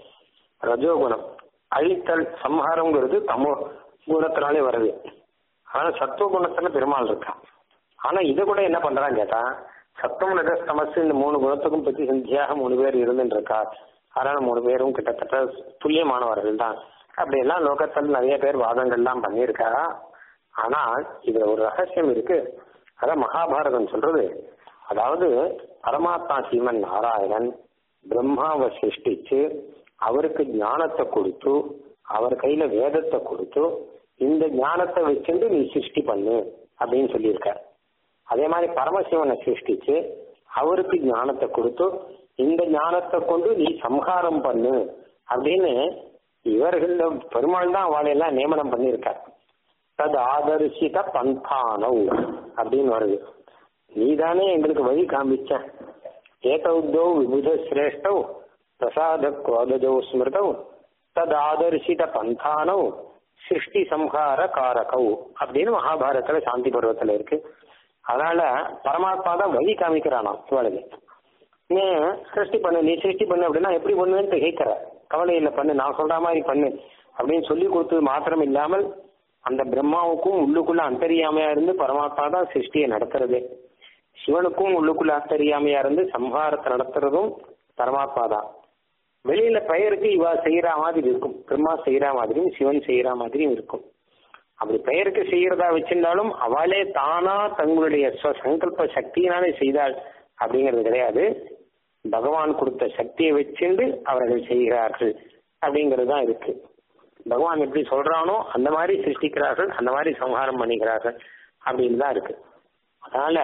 ரஜோகுணம் அழித்தல் சம்ஹாரம்ங்கிறது தமோ குணத்தினாலே வருது ஆனா சத்துவ குணத்துல பெருமாள் இருக்கான் ஆனா இதை கூட என்ன பண்றான்னு கேட்டா சத்தம் ரஜஸ் தமசு இந்த மூணு குணத்துக்கும் பத்தி சிந்தியாக மூணு பேர் இருந்துட்டு இருக்கா அதனால மூணு பேரும் கிட்டத்தட்ட துல்லியமானவர்கள் தான் அப்படி எல்லாம் லோகத்தில் நிறைய பேர் வாதங்கள்லாம் பண்ணியிருக்கா ஆனா இதுல ஒரு ரகசியம் இருக்கு அதான் மகாபாரதம் சொல்றது அதாவது பரமாத்மா சீமன் நாராயணன் பிரம்மாவை சிருஷ்டிச்சு அவருக்கு ஞானத்தை கொடுத்து அவர் கையில வேதத்தை கொடுத்து இந்த ஞானத்தை வச்சுட்டு நீ சிருஷ்டி பண்ணு அப்படின்னு சொல்லியிருக்கார் அதே மாதிரி பரமசிவனை சிருஷ்டிச்சு அவருக்கு ஞானத்தை கொடுத்து இந்த ஞானத்தை கொண்டு நீ சம்ஹாரம் பண்ணு அப்படின்னு இவர்கள் பெருமாள் தான் அவளையெல்லாம் நியமனம் பண்ணியிருக்கார் தது ஆதர்சித பந்தானவ் அப்படின்னு வருது நீதானே எங்களுக்கு வழி காமிச்ச ஏதௌத்தோ விபுத சிரேஷ்டவ் பிரசாத குரோதஜோ ஸ்மிருதவ் தது ஆதர்சித பந்தானவ் சிருஷ்டி சம்ஹார காரகவ் அப்படின்னு மகாபாரதத்துல சாந்தி பருவத்துல இருக்கு அதனால பரமாத்மா தான் வழி காமிக்கிறானாம் இவளுக்கு நீ சிருஷ்டி பண்ணு நீ சிருஷ்டி பண்ணு அப்படின்னா எப்படி பண்ணுவேன்னு கேட்கிற கவலை இல்லை பண்ணு நான் சொல்ற மாதிரி பண்ணு அப்படின்னு சொல்லி கொடுத்தது மாத்திரம் இல்லாமல் அந்த பிரம்மாவுக்கும் உள்ளுக்குள்ள அந்தரியாமையா இருந்து பரமாத்மா தான் சிருஷ்டியை நடத்துறது சிவனுக்கும் உள்ளுக்குள்ள அந்தரியாமையா இருந்து சம்ஹாரத்தை நடத்துறதும் பரமாத்மா தான் வெளியில பெயருக்கு இவா செய்யற மாதிரி இருக்கும் பிரம்மா செய்யற மாதிரியும் சிவன் செய்யற மாதிரியும் இருக்கும் அப்படி பெயருக்கு செய்யறதா வச்சிருந்தாலும் அவளே தானா தங்களுடைய சங்கல்ப சக்தியினாலே செய்தாள் அப்படிங்கிறது கிடையாது பகவான் கொடுத்த சக்தியை வச்சுண்டு அவர்கள் செய்கிறார்கள் அப்படிங்கிறது தான் இருக்கு பகவான் எப்படி சொல்றானோ அந்த மாதிரி சிருஷ்டிக்கிறார்கள் அந்த மாதிரி சம்ஹாரம் பண்ணிக்கிறார்கள் அப்படின்னு தான் இருக்கு அதனால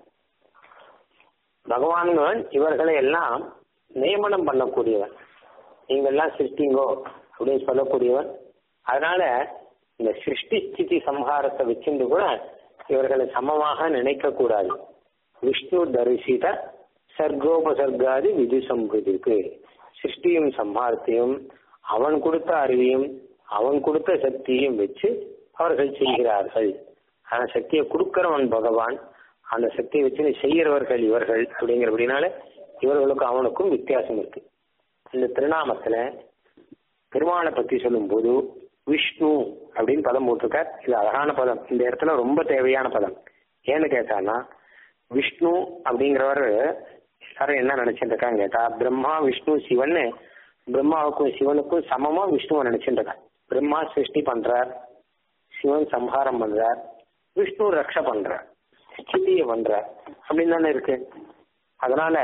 பகவான்கள் இவர்களை எல்லாம் நியமனம் பண்ணக்கூடியவன் நீங்கள்லாம் சிருஷ்டிங்கோ அப்படின்னு சொல்லக்கூடியவன் அதனால இந்த சிருஷ்டி ஸ்திதி சம்ஹாரத்தை வச்சிருந்து கூட இவர்களை சமமாக நினைக்க கூடாது விஷ்ணு தரிசித சர்க்கோபசர்காதி விதி சம்பிரதிக்கு சிருஷ்டியும் சம்ஹாரத்தையும் அவன் கொடுத்த அறிவையும் அவன் கொடுத்த சக்தியையும் வச்சு அவர்கள் செய்கிறார்கள் அந்த சக்தியை கொடுக்கிறவன் பகவான் அந்த சக்தியை வச்சு செய்கிறவர்கள் இவர்கள் அப்படிங்கிறபடினால இவர்களுக்கும் அவனுக்கும் வித்தியாசம் இருக்கு இந்த திருநாமத்துல பெருமாளை பத்தி சொல்லும் போது விஷ்ணு அப்படின்னு பதம் போட்டிருக்கார் இது அழகான பதம் இந்த இடத்துல ரொம்ப தேவையான பதம் ஏன்னு கேட்டான்னா விஷ்ணு அப்படிங்கிறவர் எல்லாரும் என்ன நினைச்சிட்டு இருக்காங்க கேட்டா பிரம்மா விஷ்ணு சிவன் பிரம்மாவுக்கும் சிவனுக்கும் சமமா விஷ்ணுவை நினைச்சிட்டு இருக்காங்க பிரம்மா சிருஷ்டி பண்றார் சிவன் சம்ஹாரம் பண்றார் விஷ்ணு ரக்ஷ பண்றார் ஸ்திதியை பண்றார் அப்படின்னு தானே இருக்கு அதனால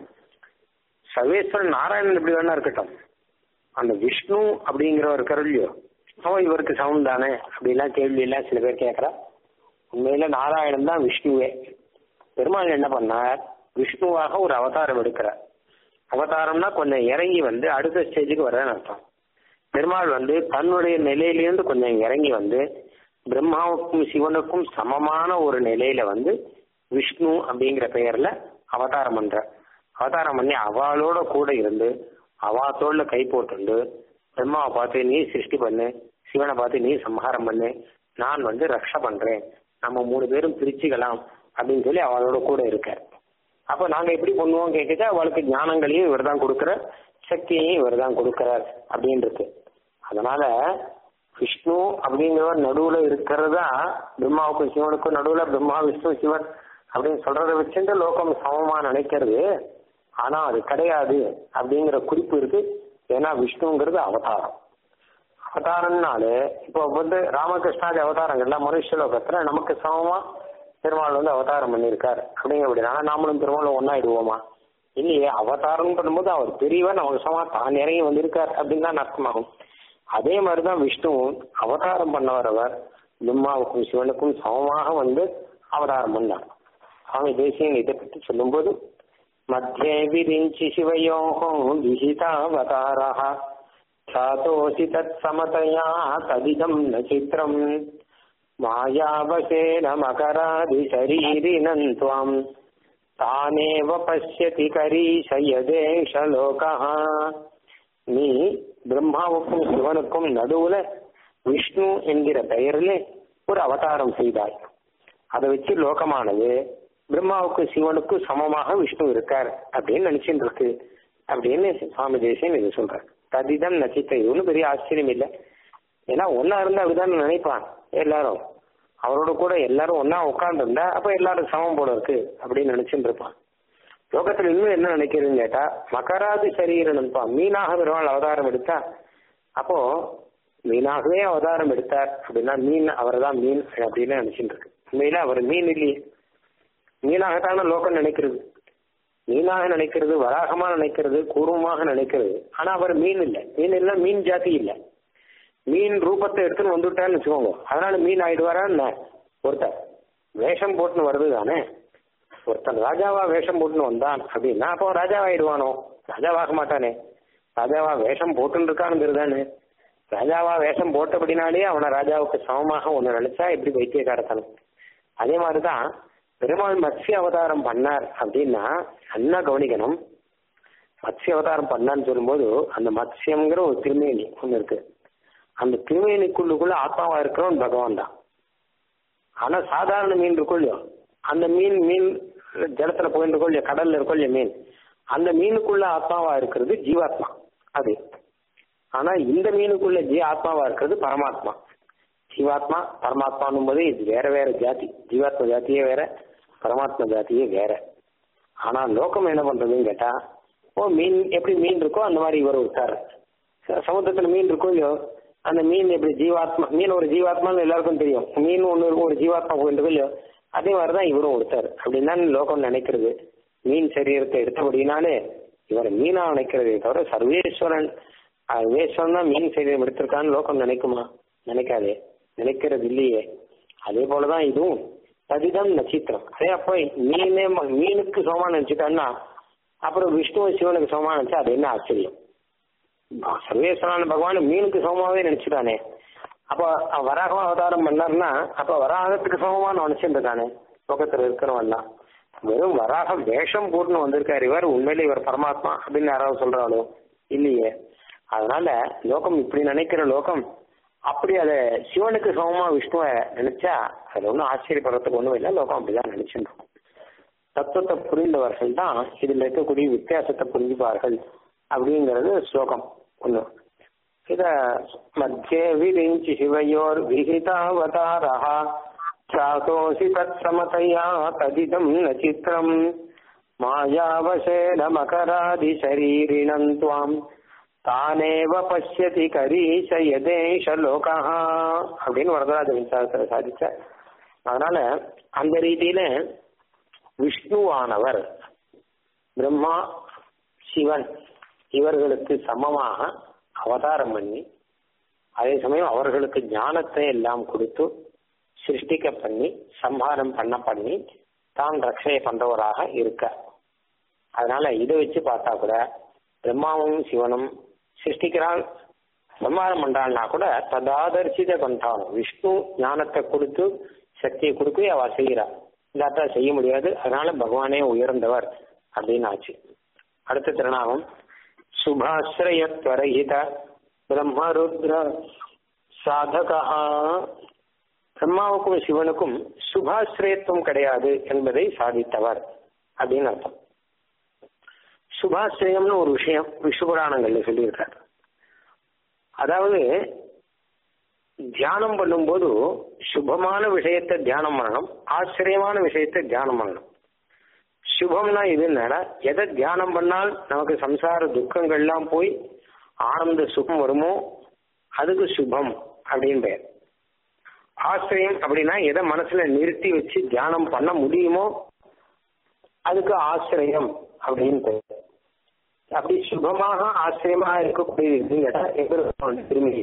சர்வேஸ்வரன் நாராயணன் எப்படி வேணா இருக்கட்டும் அந்த விஷ்ணு அப்படிங்கிறவர் இருக்காரு இல்லையோ அவன் இவருக்கு சமம் தானே அப்படிலாம் கேள்வி எல்லாம் சில பேர் கேட்கறா உண்மையில நாராயணன் தான் விஷ்ணுவே பெருமாள் என்ன பண்ணார் விஷ்ணுவாக ஒரு அவதாரம் எடுக்கிறார் அவதாரம்னா கொஞ்சம் இறங்கி வந்து அடுத்த ஸ்டேஜுக்கு வர்றேன்னு அர்த்தம் பெருமாள் வந்து தன்னுடைய நிலையிலிருந்து கொஞ்சம் இறங்கி வந்து பிரம்மாவுக்கும் சிவனுக்கும் சமமான ஒரு நிலையில வந்து விஷ்ணு அப்படிங்கிற பெயர்ல அவதாரம் பண்ற அவதாரம் பண்ணி அவளோட கூட இருந்து அவா தோல்ல கை போட்டுண்டு பிரம்மாவை பார்த்து நீ சிருஷ்டி பண்ணு சிவனை பார்த்து நீ சம்ஹாரம் பண்ணு நான் வந்து ரக்ஷ பண்றேன் நம்ம மூணு பேரும் பிரிச்சுக்கலாம் அப்படின்னு சொல்லி அவளோட கூட இருக்க அப்ப நாங்க எப்படி பண்ணுவோம் கேட்குது அவளுக்கு ஞானங்களையும் இவர் தான் கொடுக்குற சக்தியையும் இவர் தான் கொடுக்கிறார் அப்படின்னு இருக்கு அதனால விஷ்ணு அப்படிங்கிறவர் நடுவுல இருக்கிறதா பிரம்மாவுக்கும் சிவனுக்கும் நடுவுல பிரம்மா விஷ்ணு சிவன் அப்படின்னு சொல்றதை வச்சுட்டு லோகம் சமமா நினைக்கிறது ஆனா அது கிடையாது அப்படிங்கிற குறிப்பு இருக்கு ஏன்னா விஷ்ணுங்கிறது அவதாரம் அவதாரம்னாலே இப்போ வந்து ராமகிருஷ்ணாதி அவதாரங்கள்ல மனுஷ லோகத்துல நமக்கு சமமா பெருமாள் வந்து அவதாரம் பண்ணியிருக்கார் அப்படிங்கிறபடினால நாமளும் பெருமாள் ஒன்னாயிடுவோமா இல்லையே அவதாரம் பண்ணும்போது அவர் பெரியவர் நமக்கு சமமா தான் இறங்கி வந்திருக்கார் அப்படின்னு தான் அர்த்தமாகும் அதே மாதிரிதான் விஷ்ணுவும் அவதாரம் பண்ணவர் அவர் பிரம்மாவுக்கும் சிவனுக்கும் சமமாக வந்து அவதாரம் பண்ணார் சுவாமி தேசியன் இதை பற்றி சொல்லும்போது மத்தியே விரிஞ்சி சிவயோகம் விஹிதாவதாரா சாதோசி தத் சமதயா ததிதம் ந சித்திரம் மாயாவசேன மகராதி சரீரினம் துவாம் தானேவ பசியதி கரீஷயதேஷ லோகா நீ பிரம்மாவுக்கும் சிவனுக்கும் நடுவுல விஷ்ணு என்கிற பெயரிலே ஒரு அவதாரம் செய்தாய் அதை வச்சு லோகமானது பிரம்மாவுக்கு சிவனுக்கு சமமாக விஷ்ணு இருக்கார் அப்படின்னு நினைச்சுட்டு இருக்கு அப்படின்னு சுவாமி தேசியன் இது சொல்றார் ததிதம் நச்சித்த இது ஒன்றும் பெரிய ஆச்சரியம் இல்லை ஏன்னா ஒன்னா இருந்தா அப்படிதான் நினைப்பான் எல்லாரும் அவரோட கூட எல்லாரும் ஒன்னா உட்கார்ந்து இருந்தா அப்ப எல்லாரும் சமம் போல இருக்கு அப்படின்னு நினைச்சுட்டு இருப்பான் லோகத்துல இன்னும் என்ன நினைக்கிறதுன்னு கேட்டா மகராதி சரீரம் நினைப்பான் மீனாக பெருமாள் அவதாரம் எடுத்தா அப்போ மீனாகவே அவதாரம் எடுத்தார் அப்படின்னா மீன் அவர் தான் மீன் அப்படின்னு நினைச்சுட்டு இருக்கு உண்மையில அவர் மீன் இல்லையே மீனாகத்தான லோகம் நினைக்கிறது மீனாக நினைக்கிறது வராகமா நினைக்கிறது கூர்மமாக நினைக்கிறது ஆனா அவர் மீன் இல்லை மீன் இல்ல மீன் ஜாதி இல்லை மீன் ரூபத்தை எடுத்துன்னு வந்துட்டான்னு வச்சுக்கோங்க அதனால மீன் ஆயிடுவாரா என்ன ஒருத்தர் வேஷம் போட்டுன்னு வருது தானே ஒருத்தன் ராஜாவா வேஷம் போட்டுன்னு வந்தான் அப்படின்னா அப்போ ராஜாவா ஆயிடுவானோ ராஜாவாக மாட்டானே ராஜாவா வேஷம் போட்டுன்னு இருக்கானுங்கிறது தானே ராஜாவா வேஷம் போட்டபடினாலே அவனை ராஜாவுக்கு சமமாக ஒன்று நினைச்சா எப்படி வைத்தியக்காரத்தனம் அதே மாதிரிதான் பெருமாள் மத்ஸ்ய அவதாரம் பண்ணார் அப்படின்னா நல்லா கவனிக்கணும் மத்ஸ்ய அவதாரம் பண்ணான்னு சொல்லும்போது அந்த மத்ஸ்யம்ங்கிற ஒரு திருமேனி ஒன்று இருக்கு அந்த திருமேனிக்குள்ளுக்குள்ள ஆத்மாவா இருக்கிறவன் பகவான் தான் ஆனா சாதாரண மீன் இருக்கும் இல்லையோ அந்த மீன் மீன் ஜலத்துல போயிட்டு இருக்கோ இல்லையோ கடல்ல இருக்கோ இல்லையோ மீன் அந்த மீனுக்குள்ள ஆத்மாவா இருக்கிறது ஜீவாத்மா அது ஆனா இந்த மீனுக்குள்ள ஜீ ஆத்மாவா இருக்கிறது பரமாத்மா ஜீவாத்மா பரமாத்மானும் போது இது வேற வேற ஜாதி ஜீவாத்மா ஜாத்தியே வேற பரமாத்மா ஜாத்தியே வேற ஆனா லோகம் என்ன பண்றதுன்னு கேட்டா ஓ மீன் எப்படி மீன் இருக்கோ அந்த மாதிரி இவர் இருக்காரு சமுத்திரத்துல மீன் இருக்கோ இல்லையோ அந்த மீன் எப்படி ஜீவாத்மா மீன் ஒரு ஜீவாத்மான்னு எல்லாருக்கும் தெரியும் மீன் ஒன்று இருக்கும் ஒரு ஜீவாத்மா போயிட்டு இல்லையோ அதே மாதிரிதான் இவரும் ஒருத்தர் அப்படின்னு தான் லோகம் நினைக்கிறது மீன் சரீரத்தை எடுத்தபடினாலே இவர் மீனா நினைக்கிறதே தவிர சர்வேஸ்வரன் சர்வேஸ்வரன் தான் மீன் சரீரம் எடுத்திருக்கான்னு லோகம் நினைக்குமா நினைக்காதே நினைக்கிறது இல்லையே அதே போலதான் இதுவும் ததிதம் நட்சத்திரம் அதே அப்போ மீனே மீனுக்கு சோமா நினைச்சுட்டான்னா அப்புறம் விஷ்ணுவ சிவனுக்கு சோமா நினைச்சா அது என்ன ஆச்சரியம் சர்வேஸ்வரான பகவான் மீனுக்கு சமமாவே நினைச்சுட்டானே அப்போ வராகம் அவதாரம் பண்ணார்னா அப்ப வராகத்துக்கு சமமா நினைச்சுட்டு இருக்கானே லோகத்துல இருக்கிறவன்லாம் வெறும் வராக வேஷம் போட்டுன்னு வந்திருக்காரு இவர் உண்மையில இவர் பரமாத்மா அப்படின்னு யாராவது சொல்றாளோ இல்லையே அதனால லோகம் இப்படி நினைக்கிற லோகம் அப்படி அதை சிவனுக்கு சமமா விஷ்ணுவை நினைச்சா அது ஒன்றும் ஆச்சரியப்படுறதுக்கு ஒன்றும் இல்லை லோகம் அப்படிதான் நினைச்சுருக்கோம் தத்துவத்தை புரிந்தவர்கள் தான் இதுல இருக்கக்கூடிய வித்தியாசத்தை புரிஞ்சுப்பார்கள் அப்படிங்கிறது ஸ்லோகம் ஒன்று இத மத்தியே விரிஞ்சி சிவையோர் விஹிதாவதாரா சாதோசி தத் சமதையா ததிதம் ந சித்திரம் மாயாவசேன மகராதி சரீரிணம் துவாம் தானேவ பசியதி கரீச யதேஷ லோகா அப்படின்னு வரதராஜ விசாரத்தை சாதிச்சார் அதனால அந்த ரீதியில விஷ்ணுவானவர் பிரம்மா சிவன் இவர்களுக்கு சமமாக அவதாரம் பண்ணி அதே சமயம் அவர்களுக்கு ஞானத்தை எல்லாம் கொடுத்து சிருஷ்டிக்க பண்ணி சம்ஹாரம் பண்ண பண்ணி தான் ரட்சைய பண்றவராக இருக்க அதனால இதை வச்சு பார்த்தா கூட பிரம்மாவும் சிவனும் சிருஷ்டிக்கிறான் சம்ஹாரம் பண்றான்னா கூட ததாதர்சித பண்றான் விஷ்ணு ஞானத்தை கொடுத்து சக்தியை கொடுக்க அவ செய்கிறார் இல்லாட்டா செய்ய முடியாது அதனால பகவானே உயர்ந்தவர் அப்படின்னு ஆச்சு அடுத்த திருநாமம் சுபாஸ்ரயத்வரஹித பிரம்மருத்ர சாதகா பிரம்மாவுக்கும் சிவனுக்கும் சுபாஸ்ரயத்துவம் கிடையாது என்பதை சாதித்தவர் அப்படின்னு அர்த்தம் சுபாஸ்ரயம்னு ஒரு விஷயம் விஷ்ணுபுராணங்கள்ல சொல்லியிருக்கார் அதாவது தியானம் பண்ணும்போது சுபமான விஷயத்தை தியானம் பண்ணணும் ஆச்சரியமான விஷயத்தை தியானம் பண்ணணும் சுபம்னா இது என்னன்னா எதை தியானம் பண்ணால் நமக்கு சம்சார துக்கங்கள்லாம் போய் ஆனந்த சுகம் வருமோ அதுக்கு சுபம் அப்படின்னு பெயர் ஆசிரியம் அப்படின்னா எதை மனசுல நிறுத்தி வச்சு தியானம் பண்ண முடியுமோ அதுக்கு ஆசிரியம் அப்படின்னு பெயர் அப்படி சுபமாக ஆச்சரியமா இருக்கக்கூடியது கேட்டா எதிர்ப்பு திரும்பி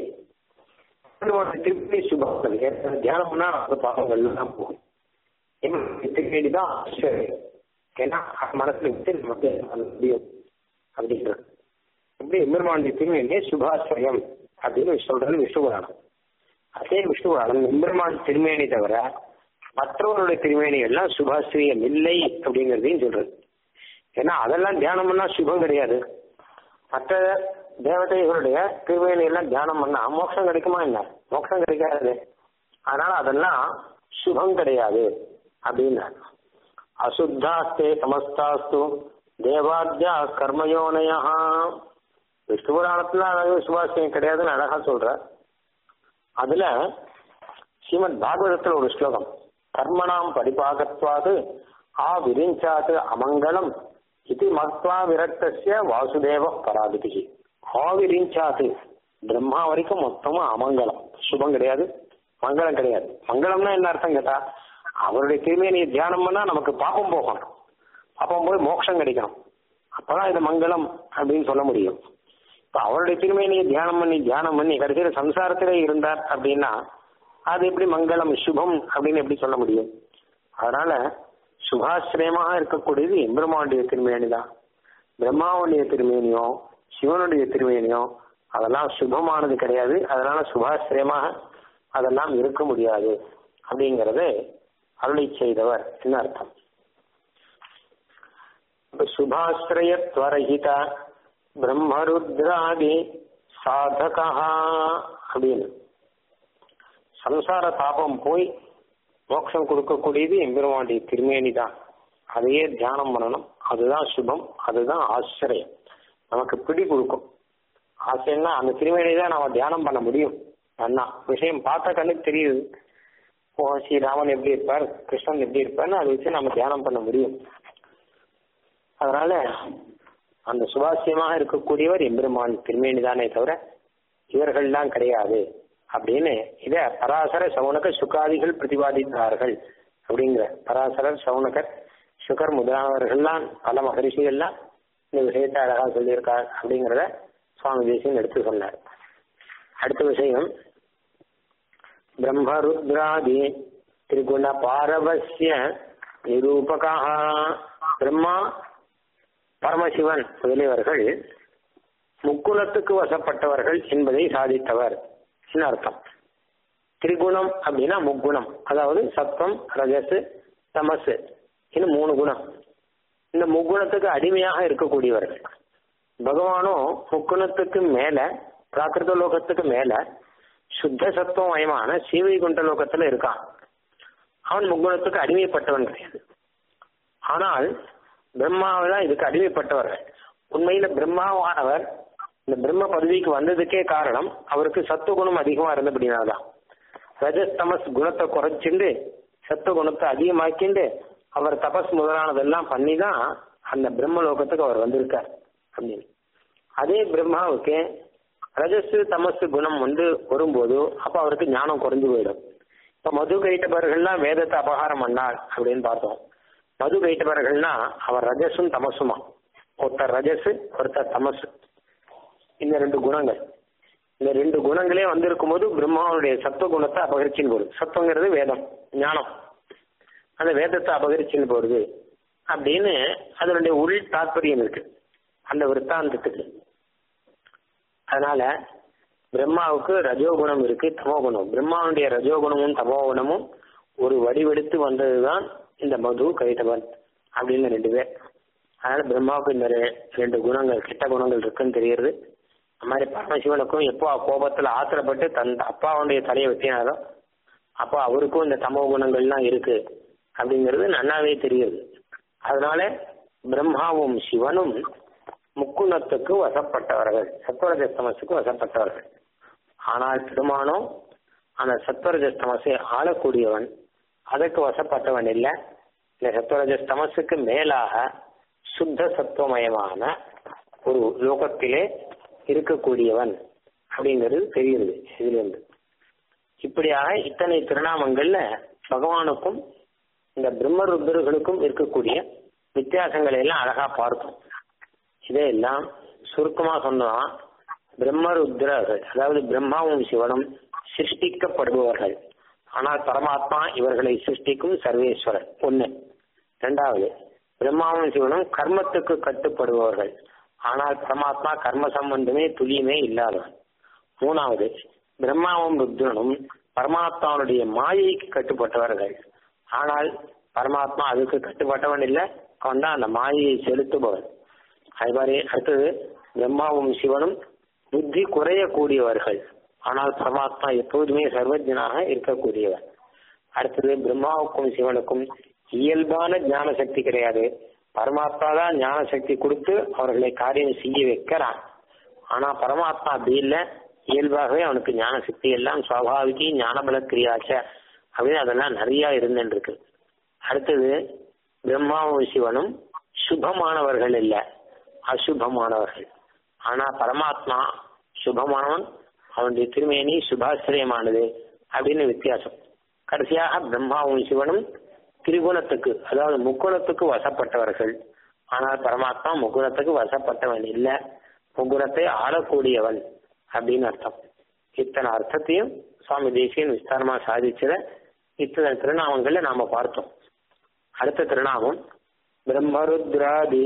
திருப்பி சுபம் தியானம் பண்ணா அந்த பாவங்கள் எல்லாம் போகும் வேண்டிதான் ஆச்சரியம் ஏன்னா மனசுல வச்சு நமக்கு முடியும் அப்படின்றது இப்படி எம்பெருமானுடைய திருமேனியே சுபாஸ்வயம் அப்படின்னு சொல்றது விஷ்ணு புராணம் அதே விஷ்ணு புராணம் எம்பெருமான் திருமேனி தவிர மற்றவர்களுடைய திருமேனி எல்லாம் சுபாஸ்திரியம் இல்லை அப்படிங்கிறதையும் சொல்றது ஏன்னா அதெல்லாம் தியானம் பண்ணா சுபம் கிடையாது மற்ற தேவதைகளுடைய திருமேனி எல்லாம் தியானம் பண்ணா மோட்சம் கிடைக்குமா என்ன மோட்சம் கிடைக்காது அதனால அதெல்லாம் சுபம் கிடையாது அப்படின்னா அசுத்தாஸ்தே சமஸ்தாஸ்து தேவாத்யா கர்மயோனயா விஷ்ணு புராணத்துல அழகு சுபாசியம் கிடையாதுன்னு அழகா சொல்ற அதுல ஸ்ரீமத் பாகவதத்துல ஒரு ஸ்லோகம் கர்மணாம் பரிபாகத்வாது ஆ விரிஞ்சாது அமங்கலம் இது மத்வா விரக்தசிய வாசுதேவ பராதிபதி ஆ விரிஞ்சாது பிரம்மா வரைக்கும் மொத்தமும் அமங்கலம் சுபம் கிடையாது மங்களம் கிடையாது மங்களம்னா என்ன அர்த்தம் கேட்டா அவருடைய திருமேனியை தியானம் பண்ணா நமக்கு பாப்பம் போகணும் பாப்பம் போய் மோட்சம் கிடைக்கணும் அப்பதான் இது மங்களம் அப்படின்னு சொல்ல முடியும் இப்ப அவருடைய திருமேனியை தியானம் பண்ணி தியானம் பண்ணி கடைசியில சம்சாரத்திலே இருந்தார் அப்படின்னா அது எப்படி மங்களம் சுபம் அப்படின்னு எப்படி சொல்ல முடியும் அதனால சுபாசிரயமாக இருக்கக்கூடியது எம்பெருமானுடைய திருமேனி தான் பிரம்மாவுடைய திருமேனியோ சிவனுடைய திருமேனியோ அதெல்லாம் சுபமானது கிடையாது அதனால சுபாசிரயமாக அதெல்லாம் இருக்க முடியாது அப்படிங்கறத அருளை செய்தவர் என்ன அர்த்தம் சுபாஸ்ரயத்வரஹித பிரம்மருத்ராதி சாதகா அப்படின்னு சம்சார தாபம் போய் மோட்சம் கொடுக்கக்கூடியது எம்பெருமானுடைய திருமேனி தான் அதையே தியானம் பண்ணணும் அதுதான் சுபம் அதுதான் ஆசிரியம் நமக்கு பிடி கொடுக்கும் ஆசைன்னா அந்த திருமேனி தான் நம்ம தியானம் பண்ண முடியும் அண்ணா விஷயம் பார்த்த கண்ணுக்கு தெரியுது ஓ ஸ்ரீராமன் எப்படி இருப்பார் கிருஷ்ணன் எப்படி இருப்பார்னு அதை வச்சு நம்ம தியானம் பண்ண முடியும் அதனால அந்த சுபாசியமாக இருக்கக்கூடியவர் எம்பெருமான் திருமேனி தானே தவிர இவர்கள்லாம் கிடையாது அப்படின்னு இத பராசர சவுனக சுகாதிகள் பிரதிபாதித்தார்கள் அப்படிங்கிற பராசரர் சவுனகர் சுகர் முதலானவர்கள்லாம் பல மகரிஷிகள்லாம் இந்த விஷயத்தை அழகா சொல்லியிருக்கார் அப்படிங்கிறத சுவாமி தேசியன் எடுத்து சொன்னார் அடுத்த விஷயம் பிரம்மருத்ராதி திரிகுண பாரவசிய நிரூபகா பிரம்மா பரமசிவன் முதலியவர்கள் முக்குலத்துக்கு வசப்பட்டவர்கள் என்பதை சாதித்தவர் என்ன அர்த்தம் திரிகுணம் அப்படின்னா முக்குணம் அதாவது சத்தம் ரஜஸ் தமசு இன்னும் மூணு குணம் இந்த முக்குணத்துக்கு அடிமையாக இருக்கக்கூடியவர்கள் பகவானும் முக்குணத்துக்கு மேல பிராகிருத லோகத்துக்கு மேல சுத்த சத்துவமயமான சீவைகுண்ட லோகத்துல இருக்கான் அவன் முக்குணத்துக்கு அடிமைப்பட்டவன் கிடையாது ஆனால் பிரம்மாவெல்லாம் இதுக்கு அடிமைப்பட்டவர்கள் உண்மையில பிரம்மாவானவர் இந்த பிரம்ம பதவிக்கு வந்ததுக்கே காரணம் அவருக்கு சத்துவகுணம் அதிகமா இருந்தபடினால்தான் ரஜஸ் தமஸ் குணத்தை குறைச்சிண்டு சத்துவ குணத்தை அதிகமாக்கிண்டு அவர் தபஸ் முதலானதெல்லாம் பண்ணி தான் அந்த பிரம்ம லோகத்துக்கு அவர் வந்திருக்கார் அப்படின்னு அதே பிரம்மாவுக்கு ரஜஸ் தமஸ் குணம் வந்து வரும்போது அப்ப அவருக்கு ஞானம் குறைஞ்சு போயிடும் இப்ப மது கைட்டவர்கள்லாம் வேதத்தை அபகாரம் பண்ணார் அப்படின்னு பார்த்தோம் மது கைட்டவர்கள்னா அவர் ரஜஸும் தமசுமா ஒருத்தர் ரஜஸ் ஒருத்தர் தமசு இந்த ரெண்டு குணங்கள் இந்த ரெண்டு குணங்களே வந்திருக்கும் போது பிரம்மாவுடைய சத்துவ குணத்தை அபகரிச்சின்னு போகுது சத்துவங்கிறது வேதம் ஞானம் அந்த வேதத்தை அபகரிச்சின்னு போறது அப்படின்னு அதனுடைய உள் தாற்பயம் இருக்கு அந்த விற்த்தாந்தத்துக்கு அதனால பிரம்மாவுக்கு ரஜோகுணம் இருக்கு தமோகுணம் பிரம்மாவுடைய ரஜோகுணமும் தமோகுணமும் ஒரு வடிவெடுத்து வந்ததுதான் இந்த மது கைதவன் அப்படின்னு ரெண்டு பேர் அதனால பிரம்மாவுக்கு இந்த ரெண்டு குணங்கள் கெட்ட குணங்கள் இருக்குன்னு தெரியுது அந்த மாதிரி பரமசிவனுக்கும் எப்போ கோபத்துல ஆத்திரப்பட்டு தன் அப்பாவுடைய தலையை வெட்டினாரோ அப்போ அவருக்கும் இந்த தமோ குணங்கள்லாம் இருக்கு அப்படிங்கிறது நன்னாவே தெரியுது அதனால பிரம்மாவும் சிவனும் முக்குணத்துக்கு வசப்பட்டவர்கள் சத்வரஜஸ்தமசுக்கு வசப்பட்டவர்கள் ஆனால் பெருமானோ அந்த சத்வரஜஸ்தமசை ஆளக்கூடியவன் அதற்கு வசப்பட்டவன் இல்லை இந்த சத்வரஜஸ்தமசுக்கு மேலாக சுத்த சத்துவமயமான ஒரு லோகத்திலே இருக்கக்கூடியவன் அப்படிங்கிறது தெரியுது இதுல இருந்து இப்படியாக இத்தனை திருநாமங்கள்ல பகவானுக்கும் இந்த பிரம்மருத்ரர்களுக்கும் இருக்கக்கூடிய வித்தியாசங்களை எல்லாம் அழகா பார்த்தோம் இதையெல்லாம் சுருக்கமா சொன்னா பிரம்மருத்ரர்கள் அதாவது பிரம்மாவும் சிவனும் சிருஷ்டிக்கப்படுபவர்கள் ஆனால் பரமாத்மா இவர்களை சிருஷ்டிக்கும் சர்வேஸ்வரர் ஒண்ணு ரெண்டாவது பிரம்மாவும் சிவனும் கர்மத்துக்கு கட்டுப்படுபவர்கள் ஆனால் பரமாத்மா கர்ம சம்பந்தமே துளியுமே இல்லாதவன் மூணாவது பிரம்மாவும் ருத்ரனும் பரமாத்மாவுடைய மாயைக்கு கட்டுப்பட்டவர்கள் ஆனால் பரமாத்மா அதுக்கு கட்டுப்பட்டவன் இல்லை அவன் தான் அந்த மாயையை செலுத்துபவன் அது மாதிரி அடுத்தது பிரம்மாவும் சிவனும் புத்தி குறையக்கூடியவர்கள் ஆனால் பரமாத்மா எப்போதுமே சர்வஜனாக இருக்கக்கூடியவர் அடுத்தது பிரம்மாவுக்கும் சிவனுக்கும் இயல்பான ஞான சக்தி கிடையாது பரமாத்மா தான் ஞான சக்தி கொடுத்து அவர்களை காரியம் செய்ய வைக்கிறான் ஆனா பரமாத்மா அப்படி இல்லை இயல்பாகவே அவனுக்கு ஞான சக்தி எல்லாம் சுவாபாவிக்கு ஞான பலக்கிரியாச்ச அப்படின்னு அதெல்லாம் நிறைய இருந்துருக்கு அடுத்தது பிரம்மாவும் சிவனும் சுபமானவர்கள் இல்லை அசுபமானவர்கள் ஆனா பரமாத்மா சுபமானவன் அவனுடைய திருமேனி சுபாசிரியமானது அப்படின்னு வித்தியாசம் கடைசியாக பிரம்மாவும் சிவனும் திரிகுணத்துக்கு அதாவது முக்குணத்துக்கு வசப்பட்டவர்கள் ஆனால் பரமாத்மா முக்குணத்துக்கு வசப்பட்டவன் இல்லை முக்குணத்தை ஆளக்கூடியவன் அப்படின்னு அர்த்தம் இத்தனை அர்த்தத்தையும் சுவாமி தேசியன் விஸ்தாரமா சாதிச்சத இத்தனை திருநாமங்கள்ல நாம பார்த்தோம் அடுத்த திருநாமம் பிரம்மருத்ராதி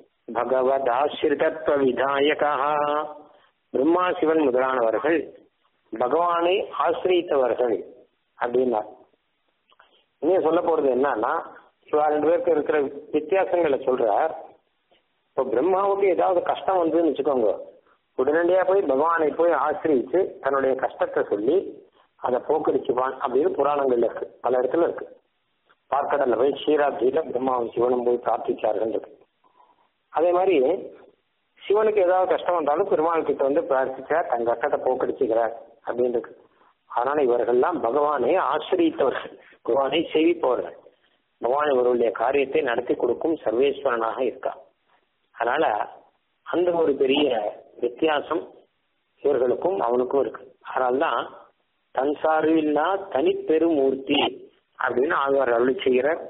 பகவதாசிரிதத்துவ விதாயகா பிரம்மா சிவன் முதலானவர்கள் பகவானை ஆசிரியத்தவர்கள் அப்படின்னா இன்னும் சொல்ல போறது என்னன்னா இவா ரெண்டு பேருக்கு இருக்கிற வித்தியாசங்களை சொல்றார் இப்போ பிரம்மாவுக்கு ஏதாவது கஷ்டம் வந்ததுன்னு வச்சுக்கோங்க உடனடியா போய் பகவானை போய் ஆசிரியிச்சு தன்னுடைய கஷ்டத்தை சொல்லி அதை போக்கடிச்சுப்பான் அப்படின்னு புராணங்கள்ல இருக்கு பல இடத்துல இருக்கு பார்க்கடல்ல போய் ஷீராப்தியில பிரம்மாவும் சிவனும் போய் பிரார்த்திச்சார்கள் இருக்கு அதே மாதிரி சிவனுக்கு ஏதாவது கஷ்டம் வந்தாலும் பெருமாள் கிட்ட வந்து பிரார்த்திச்சா தன் கஷ்டத்தை போக்கடிச்சுக்கிறார் அப்படின்னு இருக்கு அதனால இவர்கள்லாம் பகவானை ஆசிரியத்தவர்கள் பகவானை சேவிப்பவர்கள் பகவான் இவருடைய காரியத்தை நடத்தி கொடுக்கும் சர்வேஸ்வரனாக இருக்கா அதனால அந்த ஒரு பெரிய வித்தியாசம் இவர்களுக்கும் அவனுக்கும் இருக்கு அதனால்தான் தன் சார்பில்லா தனிப்பெருமூர்த்தி அப்படின்னு ஆழ்வார் அருளி செய்கிறார்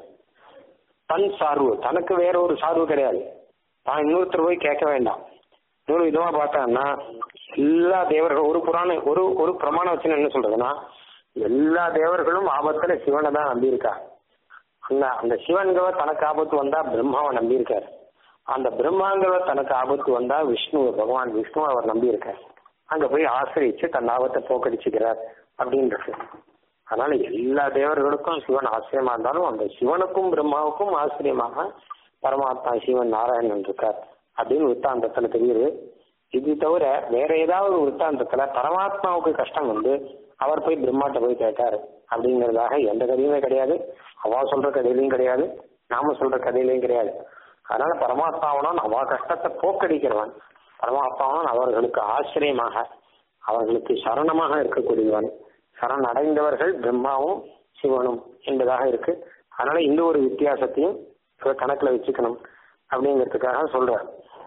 தன் சார்பு தனக்கு வேற ஒரு சார்பு கிடையாது தான் இன்னொருத்தர் போய் கேட்க வேண்டாம் இன்னொரு விதமா பார்த்தான்னா எல்லா தேவர்களும் ஒரு புராணம் ஒரு ஒரு பிரமாணம் வச்சு என்ன சொல்றதுன்னா எல்லா தேவர்களும் ஆபத்துல சிவனை தான் நம்பியிருக்கா அந்த அந்த சிவன்கவ தனக்கு ஆபத்து வந்தா பிரம்மாவை நம்பியிருக்காரு அந்த பிரம்மாங்கவ தனக்கு ஆபத்து வந்தா விஷ்ணுவை பகவான் விஷ்ணுவை அவர் நம்பியிருக்கார் அங்க போய் ஆசிரியிச்சு தன் ஆபத்தை போக்கடிச்சுக்கிறார் அப்படின்றது அதனால எல்லா தேவர்களுக்கும் சிவன் ஆசிரியமா இருந்தாலும் அந்த சிவனுக்கும் பிரம்மாவுக்கும் ஆசிரியமாக பரமாத்மா சிவன் நாராயணன் இருக்கார் அப்படின்னு வித்தாந்தத்துல தெரியுது இது தவிர வேற ஏதாவது ஒரு வித்தாந்தத்துல பரமாத்மாவுக்கு கஷ்டம் வந்து அவர் போய் பிரம்மாட்ட போய் கேட்டாரு அப்படிங்கிறதாக எந்த கதையுமே கிடையாது அவா சொல்ற கதையிலையும் கிடையாது நாம சொல்ற கதையிலையும் கிடையாது அதனால பரமாத்மாவனன் அவ கஷ்டத்தை போக்கடிக்கிறவன் பரமாத்மாவனன் அவர்களுக்கு ஆச்சரியமாக அவர்களுக்கு சரணமாக இருக்கக்கூடியவன் சரண் அடைந்தவர்கள் பிரம்மாவும் சிவனும் என்பதாக இருக்கு அதனால இந்த ஒரு வித்தியாசத்தையும் கணக்குல வச்சுக்கணும் அப்படிங்கிறதுக்காக சொல்றார்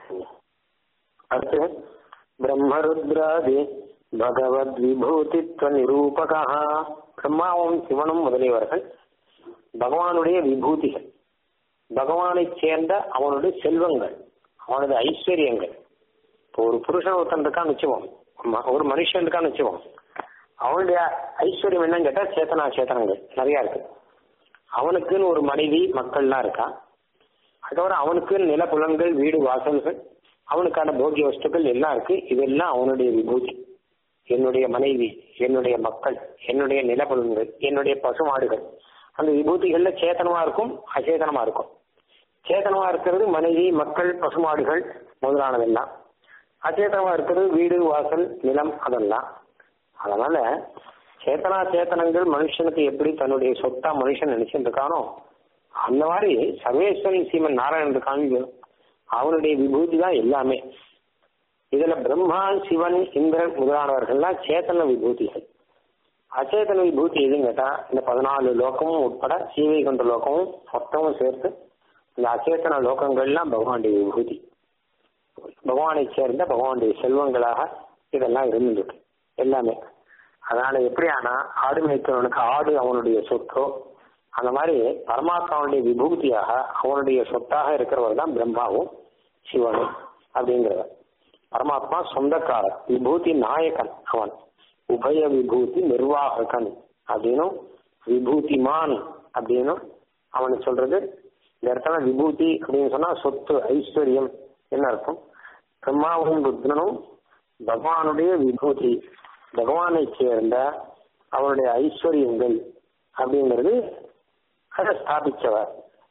அடுத்து பிரம்மருத்ராதி பகவத் விபூதித்வ நிரூபகா பிரம்மாவும் சிவனும் முதலியவர்கள் பகவானுடைய விபூதிகள் பகவானை சேர்ந்த அவனுடைய செல்வங்கள் அவனது ஐஸ்வர்யங்கள் இப்போ ஒரு புருஷன் ஒருத்தன் இருக்கான்னு வச்சுவோம் ஒரு மனுஷன் இருக்கான்னு வச்சுவோம் அவனுடைய ஐஸ்வர்யம் என்னன்னு கேட்டா சேத்தனா சேத்தனங்கள் நிறைய இருக்கு அவனுக்குன்னு ஒரு மனைவி மக்கள்லாம் இருக்கா அதோட அவனுக்குன்னு நிலப்புலன்கள் வீடு வாசல்கள் அவனுக்கான போகிய வஸ்துக்கள் எல்லாம் இருக்கு இதெல்லாம் அவனுடைய விபூதி என்னுடைய மனைவி என்னுடைய மக்கள் என்னுடைய நிலப்புலன்கள் என்னுடைய பசுமாடுகள் அந்த விபூதிகள்ல சேத்தனமா இருக்கும் அச்சேதனமா இருக்கும் சேதனமா இருக்கிறது மனைவி மக்கள் பசுமாடுகள் முதலானதெல்லாம் அச்சேதனமா இருக்கிறது வீடு வாசல் நிலம் அதெல்லாம் அதனால சேத்தனா சேத்தனங்கள் மனுஷனுக்கு எப்படி தன்னுடைய சொத்தா மனுஷன் நினைச்சுட்டு இருக்கானோ அந்த மாதிரி சர்வேஸ்வரன் சீமன் நாராயணன் இருக்காங்க அவனுடைய விபூதி தான் எல்லாமே இதுல பிரம்மா சிவன் இந்திரன் முதலானவர்கள்லாம் சேத்தன விபூதிகள் அச்சேதன விபூதி எதுன்னு கேட்டா இந்த பதினாலு லோகமும் உட்பட சீவை கொண்ட லோகமும் மொத்தமும் சேர்த்து இந்த அச்சேதன லோகங்கள்லாம் பகவானுடைய விபூதி பகவானை சேர்ந்த பகவானுடைய செல்வங்களாக இதெல்லாம் இருந்துருக்கு எல்லாமே அதனால எப்படி ஆனா ஆடு மேய்க்கிறவனுக்கு ஆடு அவனுடைய சொத்தோ அந்த மாதிரி பரமாத்மாவுடைய விபூதியாக அவனுடைய சொத்தாக இருக்கிறவர் தான் பிரம்மாவும் சிவனும் அப்படிங்கிறவர் பரமாத்மா சொந்தக்காரர் விபூதி நாயகன் அவன் உபய விபூதி நிர்வாககன் அப்படின்னும் விபூதிமான் அப்படின்னும் அவனுக்கு சொல்றது இந்த இடத்துல விபூதி அப்படின்னு சொன்னா சொத்து ஐஸ்வர்யம் என்ன அர்த்தம் பிரம்மாவும் ருத்ரனும் பகவானுடைய விபூதி பகவானை சேர்ந்த அவருடைய ஐஸ்வர்யங்கள் அப்படிங்கிறது அதை ஸ்தாபிச்சவர்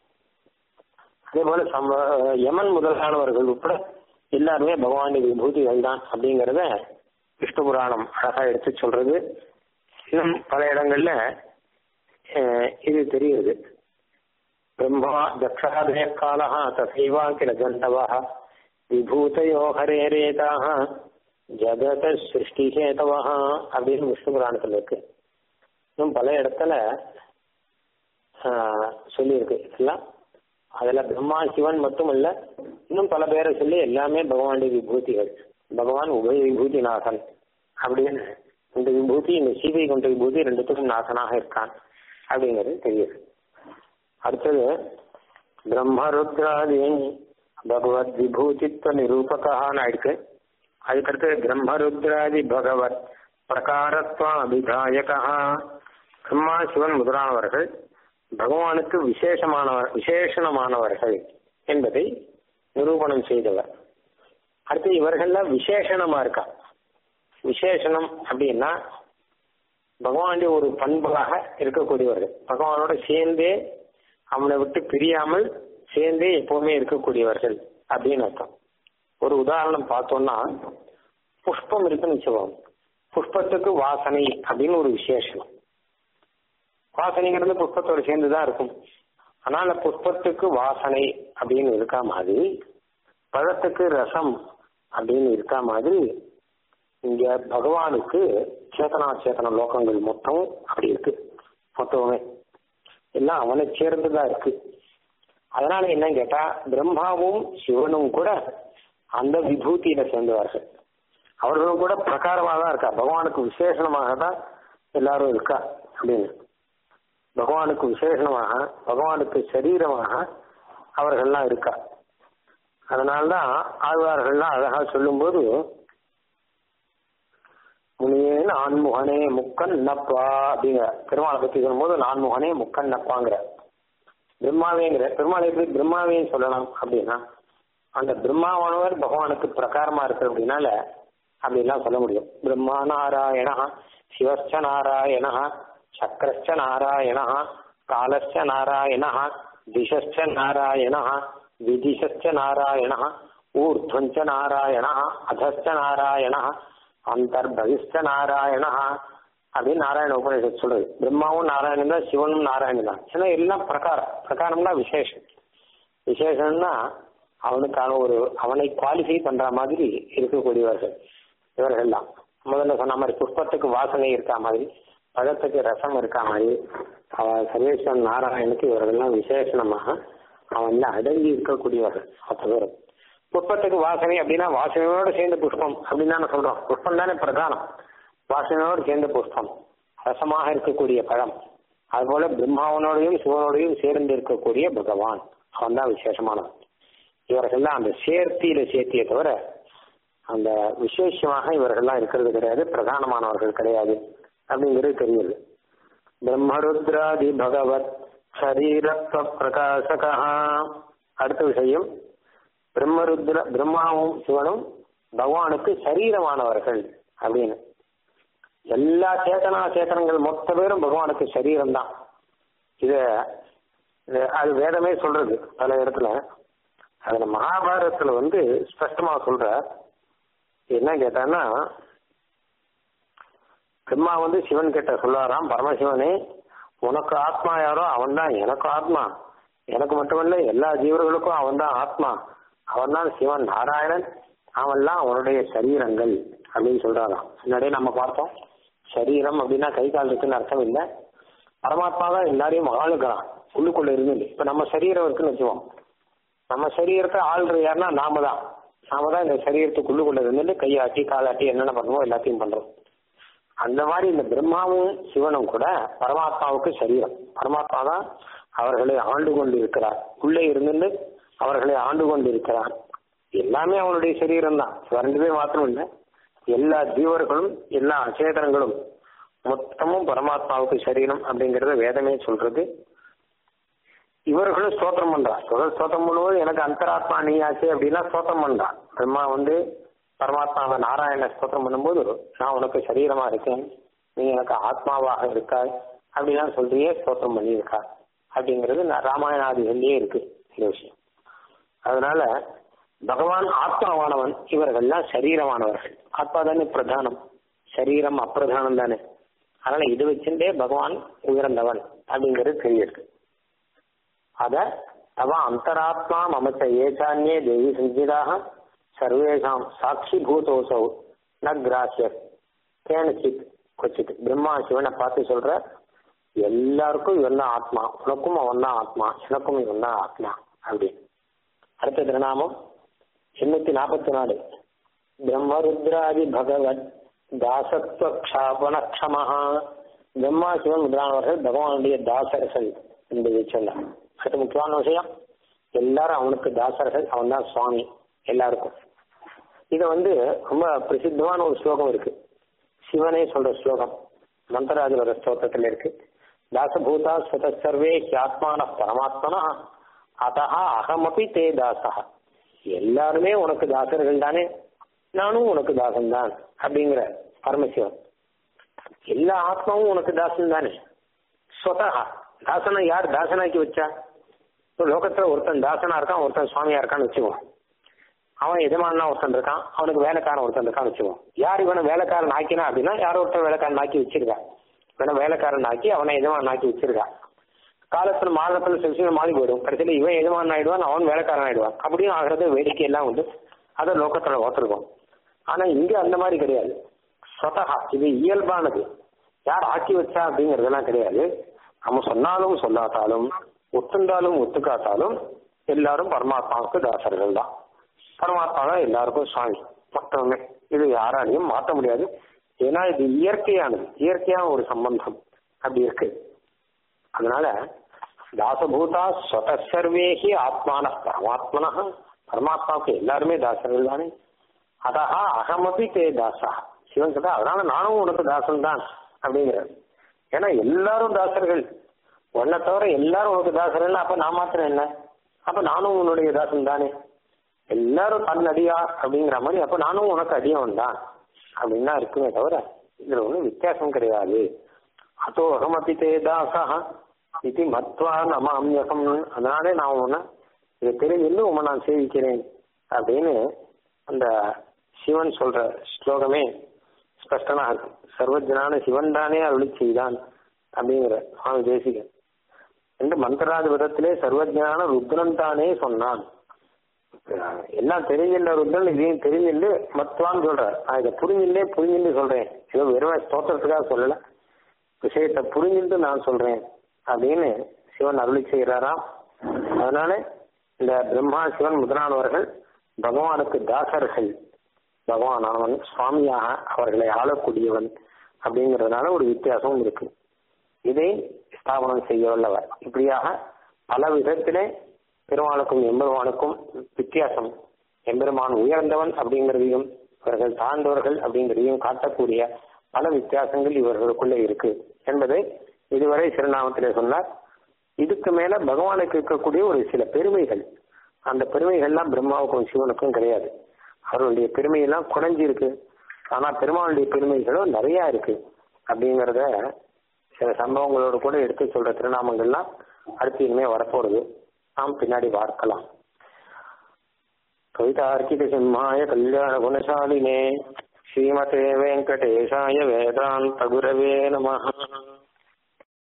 அதே போல சம யமன் முதலானவர்கள் உட்பட எல்லாருமே பகவானுடைய விபூதிகள் தான் அப்படிங்கிறத விஷ்ணு புராணம் அழகா எடுத்து சொல்றது இன்னும் பல இடங்கள்ல இது தெரியுது பிரம்மா தக்ஷாதய காலா தசைவா கில கண்டவா விபூதையோ ஹரேரேதாக ஜகத சிருஷ்டி ஹேதவா அப்படின்னு விஷ்ணு புராணத்துல இருக்கு இன்னும் பல இடத்துல சொல்லியிருக்கு இதெல்லாம் அதுல பிரம்மா சிவன் மட்டும் இல்ல இன்னும் பல பேரை சொல்லி எல்லாமே பகவானுடைய விபூதிகள் பகவான் உபய விபூதி நாசன் அப்படின்னு இந்த விபூதி இந்த சீதை கொண்ட விபூதி ரெண்டுத்துக்கும் நாசனாக இருக்கான் அப்படிங்கிறது தெரியுது அடுத்தது பிரம்மருத்ராதி பகவத் விபூதித்வ நிரூபகான்னு ஆயிடுச்சு அதுக்கடுத்து பிரம்மருத்ராதி பகவத் பிரகாரத்வ அபிதாயகா பிரம்மா சிவன் முதலானவர்கள் பகவானுக்கு விசேஷமானவர் விசேஷணமானவர்கள் என்பதை நிரூபணம் செய்தவர் அடுத்து இவர்கள்லாம் விசேஷணமா இருக்கா விசேஷணம் அப்படின்னா பகவானுடைய ஒரு பண்பாக இருக்கக்கூடியவர்கள் பகவானோட சேர்ந்தே அவனை விட்டு பிரியாமல் சேர்ந்தே எப்பவுமே இருக்கக்கூடியவர்கள் அப்படின்னு அர்த்தம் ஒரு உதாரணம் பார்த்தோம்னா புஷ்பம் இருக்குன்னு வச்சுக்கோங்க புஷ்பத்துக்கு வாசனை அப்படின்னு ஒரு விசேஷம் வாசனைங்கிறது புஷ்பத்தோடு சேர்ந்துதான் இருக்கும் அதனால புஷ்பத்துக்கு வாசனை அப்படின்னு இருக்கா மாதிரி பழத்துக்கு ரசம் அப்படின்னு இருக்கா மாதிரி இங்க பகவானுக்கு சேத்தனா சேத்தன லோகங்கள் மொத்தம் அப்படி இருக்கு மொத்தமே எல்லாம் அவனை சேர்ந்துதான் இருக்கு அதனால என்ன கேட்டா பிரம்மாவும் சிவனும் கூட அந்த விபூதியில சேர்ந்தவார்கள் அவர்களும் கூட பிரகாரமாக தான் இருக்கா பகவானுக்கு விசேஷமாக தான் எல்லாரும் இருக்கா அப்படின்னு பகவானுக்கு விசேஷமாக பகவானுக்கு சரீரமாக அவர்கள்லாம் இருக்கா அதனால்தான் ஆழ்வார்கள்லாம் அழகா சொல்லும்போது முனியே நான்முகனே முக்கன் நப்பா அப்படிங்கிற பெருமாளை பத்தி சொல்லும்போது நான்முகனே முக்கன் நப்பாங்கிற பிரம்மாவேங்கிற பெருமாளை எப்படி பிரம்மாவையும் சொல்லலாம் அப்படின்னா அந்த பிரம்மாவானவர் பகவானுக்கு பிரகாரமா இருக்கு அப்படின்னால அப்படிலாம் சொல்ல முடியும் பிரம்மா நாராயணா சிவஸ்ச நாராயணா சக்கரஸ்ச நாராயணா காலஸ்ச நாராயணா திசஸ்ச நாராயணா விதிசஸ்ச நாராயணா ஊர்ಧ್ವಂಚ நாராயணா அதஸ்ச நாராயணா அந்தர்பகிஷ்ட நாராயணா அப்படின்னு நாராயண உபநிஷத் சொல்றது பிரம்மாவும் நாராயணன் தான் சிவனும் நாராயணன் தான் ஏன்னா எல்லாம் பிரகாரம் பிரகாரம்னா விசேஷம் விசேஷம்னா அவனுக்கான ஒரு அவனை குவாலிஃபை பண்ற மாதிரி இருக்கக்கூடியவர்கள் இவர்கள்லாம் முதல்ல சொன்ன மாதிரி புஷ்பத்துக்கு வாசனை இருக்கா மாதிரி பழத்துக்கு ரசம் இருக்கா மாதிரி அவ சர்வேஸ்வரன் நாராயணுக்கு இவர்கள்லாம் விசேஷமாக அவன் அடங்கி இருக்கக்கூடியவர்கள் மொத்த பேரும் புஷ்பத்துக்கு வாசனை அப்படின்னா வாசனையோடு சேர்ந்த புஷ்பம் அப்படின்னு தானே சொல்றோம் புஷ்பம் தானே பிரதானம் வாசனையோடு சேர்ந்த புஷ்பம் ரசமாக இருக்கக்கூடிய பழம் அதுபோல பிரம்மாவனோடையும் சிவனோடையும் சேர்ந்து இருக்கக்கூடிய பகவான் அவன் தான் விசேஷமானவன் இவர்கள்லாம் அந்த சேர்த்தியில சேர்த்திய தவிர அந்த விசேஷமாக இவர்கள்லாம் இருக்கிறது கிடையாது பிரதானமானவர்கள் கிடையாது அப்படிங்கிறது தெரியுது பிரம்மருத்ராதி பகவத் சரீரத்வ பிரகாசகா அடுத்த விஷயம் பிரம்மருத்ர பிரம்மாவும் சிவனும் பகவானுக்கு சரீரமானவர்கள் அப்படின்னு எல்லா சேத்தனா சேத்தனங்கள் மொத்த பேரும் பகவானுக்கு சரீரம் தான் இத அது வேதமே சொல்றது பல இடத்துல அதுல மகாபாரதத்துல வந்து ஸ்பஷ்டமா சொல்ற என்ன கேட்டான்னா பிரம்மா வந்து சிவன் கிட்ட சொல்லாராம் பரமசிவனே உனக்கு ஆத்மா யாரோ அவன் தான் எனக்கு ஆத்மா எனக்கு மட்டுமல்ல எல்லா ஜீவர்களுக்கும் அவன் தான் ஆத்மா அவன் தான் சிவன் நாராயணன் அவன்லாம் அவனுடைய சரீரங்கள் அப்படின்னு சொல்றாராம் முன்னாடியே நம்ம பார்த்தோம் சரீரம் அப்படின்னா கை கால் இருக்குன்னு அர்த்தம் இல்லை பரமாத்மா தான் எல்லாரையும் ஆளுக்கிறான் உள்ளுக்குள்ள இருந்து இப்ப நம்ம சரீரம் இருக்குன்னு வச்சுவோம் நம்ம சரீரத்தை ஆள்ற யாருன்னா நாம தான் நாம தான் இந்த சரீரத்துக்குள்ளுக்குள்ள இருந்துட்டு கையாட்டி காலாட்டி என்னென்ன பண்ணுவோம் எல்லாத்தையும் பண்றோம் அந்த மாதிரி இந்த பிரம்மாவும் சிவனும் கூட பரமாத்மாவுக்கு சரீரம் பரமாத்மா தான் அவர்களை ஆண்டு கொண்டு இருக்கிறார் உள்ளே இருந்து அவர்களை ஆண்டு கொண்டு இருக்கிறார் எல்லாமே அவனுடைய சரீரம் தான் ரெண்டு பேர் மாத்திரம் இல்லை எல்லா ஜீவர்களும் எல்லா அச்சேதனங்களும் மொத்தமும் பரமாத்மாவுக்கு சரீரம் அப்படிங்கறத வேதமே சொல்றது இவர்களும் ஸ்தோத்திரம் பண்றா இவர்கள் ஸ்தோத்திரம் பண்ணும்போது எனக்கு அந்தராத்மா நீயாச்சு அப்படின்னா ஸ்தோத்திரம் பண்றா பிரம்மா வந்து பரமாத்மாவை நாராயண ஸ்தோத்திரம் பண்ணும்போது நான் உனக்கு சரீரமா இருக்கேன் நீ எனக்கு ஆத்மாவாக இருக்காய் அப்படிலாம் சொல்றியே ஸ்தோத்திரம் பண்ணியிருக்கா அப்படிங்கிறது ந- ராமாயணாதிகள்லயே இருக்கு இந்த விஷயம் அதனால பகவான் ஆத்மாவானவன் இவர்கள்லாம் சரீரமானவர்கள் ஆத்மா தானே பிரதானம் சரீரம் அப்பிரதானம் தானே அதனால இது வச்சுட்டே பகவான் உயர்ந்தவன் அப்படிங்கிறது தெரியுது அத தவ அந்தராத்மா மமச்ச ஏசான்யே தேவி சஞ்சிதாக சர்வேஷாம் சாட்சி பூதோசௌ ந கிராசிய கேனச்சித் கொச்சித் பிரம்மா சிவனை பார்த்து சொல்ற எல்லாருக்கும் இவன் தான் ஆத்மா உனக்கும் அவன் தான் ஆத்மா எனக்கும் இவன் தான் ஆத்மா அப்படின்னு அடுத்த திருநாமம் எண்ணூத்தி நாற்பத்தி நாலு பிரம்மருத்ராதி பகவத் தாசத்துவ க்ஷாபன க்ஷமஹா பிரம்மா சிவன் முதலானவர்கள் பகவானுடைய தாசர்கள் என்பதை சொன்னார் அடுத்த முக்கியமான விஷயம் எல்லாரும் அவனுக்கு தாசர்கள் அவன் தான் சுவாமி எல்லாருக்கும் இது வந்து ரொம்ப பிரசித்தமான ஒரு ஸ்லோகம் இருக்கு சிவனே சொல்ற ஸ்லோகம் மந்தராஜரோட ஸ்லோகத்துல இருக்கு தாசபூதா ஸ்வத சர்வே ஹியாத்மான பரமாத்மனா அதஹா அகமபி தே தாசா எல்லாருமே உனக்கு தாசர்கள் தானே நானும் உனக்கு தாசன் தான் அப்படிங்கிற பரமசிவன் எல்லா ஆத்மாவும் உனக்கு தாசன் தானே ஸ்வதஹா தாசனை யார் தாசனாக்கி வச்சா இப்போ லோகத்துல ஒருத்தன் தாசனா இருக்கான் ஒருத்தன் சுவாமியா இருக்கான்னு வச்சுக்குவோம் அவன் எஜமானா ஒருத்தன் இருக்கான் அவனுக்கு வேலைக்காரன் ஒருத்தன் இருக்கான்னு வச்சுக்குவோம் யார் இவனை வேலைக்காரன் ஆக்கினா அப்படின்னா யாரோ ஒருத்தன் வேலைக்காரன் ஆக்கி வச்சிருக்கா இவனை வேலைக்காரன் ஆக்கி அவனை எஜமான் ஆக்கி வச்சிருக்கா காலத்துல மாதத்துல சில விஷயம் மாறி போயிடும் கடைசியில இவன் எஜமான் ஆயிடுவான் அவன் வேலைக்காரன் ஆயிடுவான் அப்படியும் ஆகிறது வேடிக்கை எல்லாம் உண்டு அதை லோகத்துல ஓத்திருக்கோம் ஆனா இங்க அந்த மாதிரி கிடையாது சொதகா இது இயல்பானது யார் ஆக்கி வச்சா அப்படிங்கறதெல்லாம் கிடையாது நம்ம சொன்னாலும் சொல்லாட்டாலும் ஒத்துண்டாலும் ஒத்துக்காட்டாலும் எல்லாரும் பரமாத்மாவுக்கு தாசர்கள் தான் பரமாத்மா தான் எல்லாருக்கும் சுவாமி மொத்தமே இது யாராலையும் மாற்ற முடியாது ஏன்னா இது இயற்கையானது இயற்கையான ஒரு சம்பந்தம் அப்படி இருக்கு அதனால தாசபூதா ஸ்வத சர்வேகி ஆத்மான பரமாத்மனா பரமாத்மாவுக்கு எல்லாருமே தாசர்கள் தானே அதஹா அகமபி தே தாசா சிவன் சொல்ற அதனால நானும் உனக்கு தாசன் தான் அப்படிங்கிறார் ஏன்னா எல்லாரும் தாசர்கள் உன்னை தவிர எல்லாரும் உனக்கு தாசர்கள் அப்ப நான் மாத்திரம் என்ன அப்ப நானும் உன்னுடைய தாசன் தானே எல்லாரும் தன் அடியா அப்படிங்கிற மாதிரி அப்ப நானும் உனக்கு அடியவன் தான் அப்படின்னா இருக்குமே தவிர இதுல ஒன்றும் வித்தியாசம் கிடையாது அதோ அகமபி தே தாசா இது மத்வா நமாமியகம் அதனாலே நான் உன்னை இதை தெரிஞ்சு உன்னை நான் சேவிக்கிறேன் அப்படின்னு அந்த சிவன் சொல்ற ஸ்லோகமே ஸ்பஷ்டனா இருக்கு சர்வஜனான சிவன் தானே அருளி செய்தான் அப்படிங்கிற சுவாமி தேசிகன் என்று மந்திராதி விதத்திலே சர்வஜனான ருத்ரன் தானே சொன்னான் எல்லாம் தெரிஞ்சில்ல ருத்ரன் இதையும் தெரிஞ்சில்ல மத்வான்னு சொல்றார் நான் இதை புரிஞ்சில்லே புரிஞ்சிட்டு சொல்றேன் ஏதோ வெறும் ஸ்தோத்திரத்துக்காக சொல்லல விஷயத்தை புரிஞ்சுட்டு நான் சொல்றேன் அப்படின்னு சிவன் அருளி செய்கிறாராம் அதனால இந்த பிரம்மா சிவன் முதலானவர்கள் பகவானுக்கு தாசர்கள் பகவான் அவன் சுவாமியாக அவர்களை ஆளக்கூடியவன் அப்படிங்கிறதுனால ஒரு வித்தியாசமும் இருக்கு இதை ஸ்தாபனம் செய்ய வல்லவர் இப்படியாக பல விதத்திலே பெருமாளுக்கும் எம்பெருமானுக்கும் வித்தியாசம் எம்பெருமான் உயர்ந்தவன் அப்படிங்கிறதையும் இவர்கள் தாழ்ந்தவர்கள் அப்படிங்கிறதையும் காட்டக்கூடிய பல வித்தியாசங்கள் இவர்களுக்குள்ளே இருக்கு என்பதை இதுவரை சிறுநாமத்திலே சொன்னார் இதுக்கு மேல பகவானுக்கு இருக்கக்கூடிய ஒரு சில பெருமைகள் அந்த பெருமைகள்லாம் பிரம்மாவுக்கும் சிவனுக்கும் கிடையாது அவர்களுடைய பெருமையெல்லாம் குறைஞ்சி இருக்கு ஆனா பெருமாளுடைய பெருமைகளும் நிறைய இருக்கு அப்படிங்கிறத சில சம்பவங்களோடு கூட எடுத்து சொல்ற திருநாமங்கள்லாம் அடுத்து இனிமே வரப்போறது நாம் பின்னாடி பார்க்கலாம் கவிதார்க்கிக சிம்மாய கல்யாண குணசாலினே ஸ்ரீமதே வெங்கடேஷாய வேதாந்த குரவே நம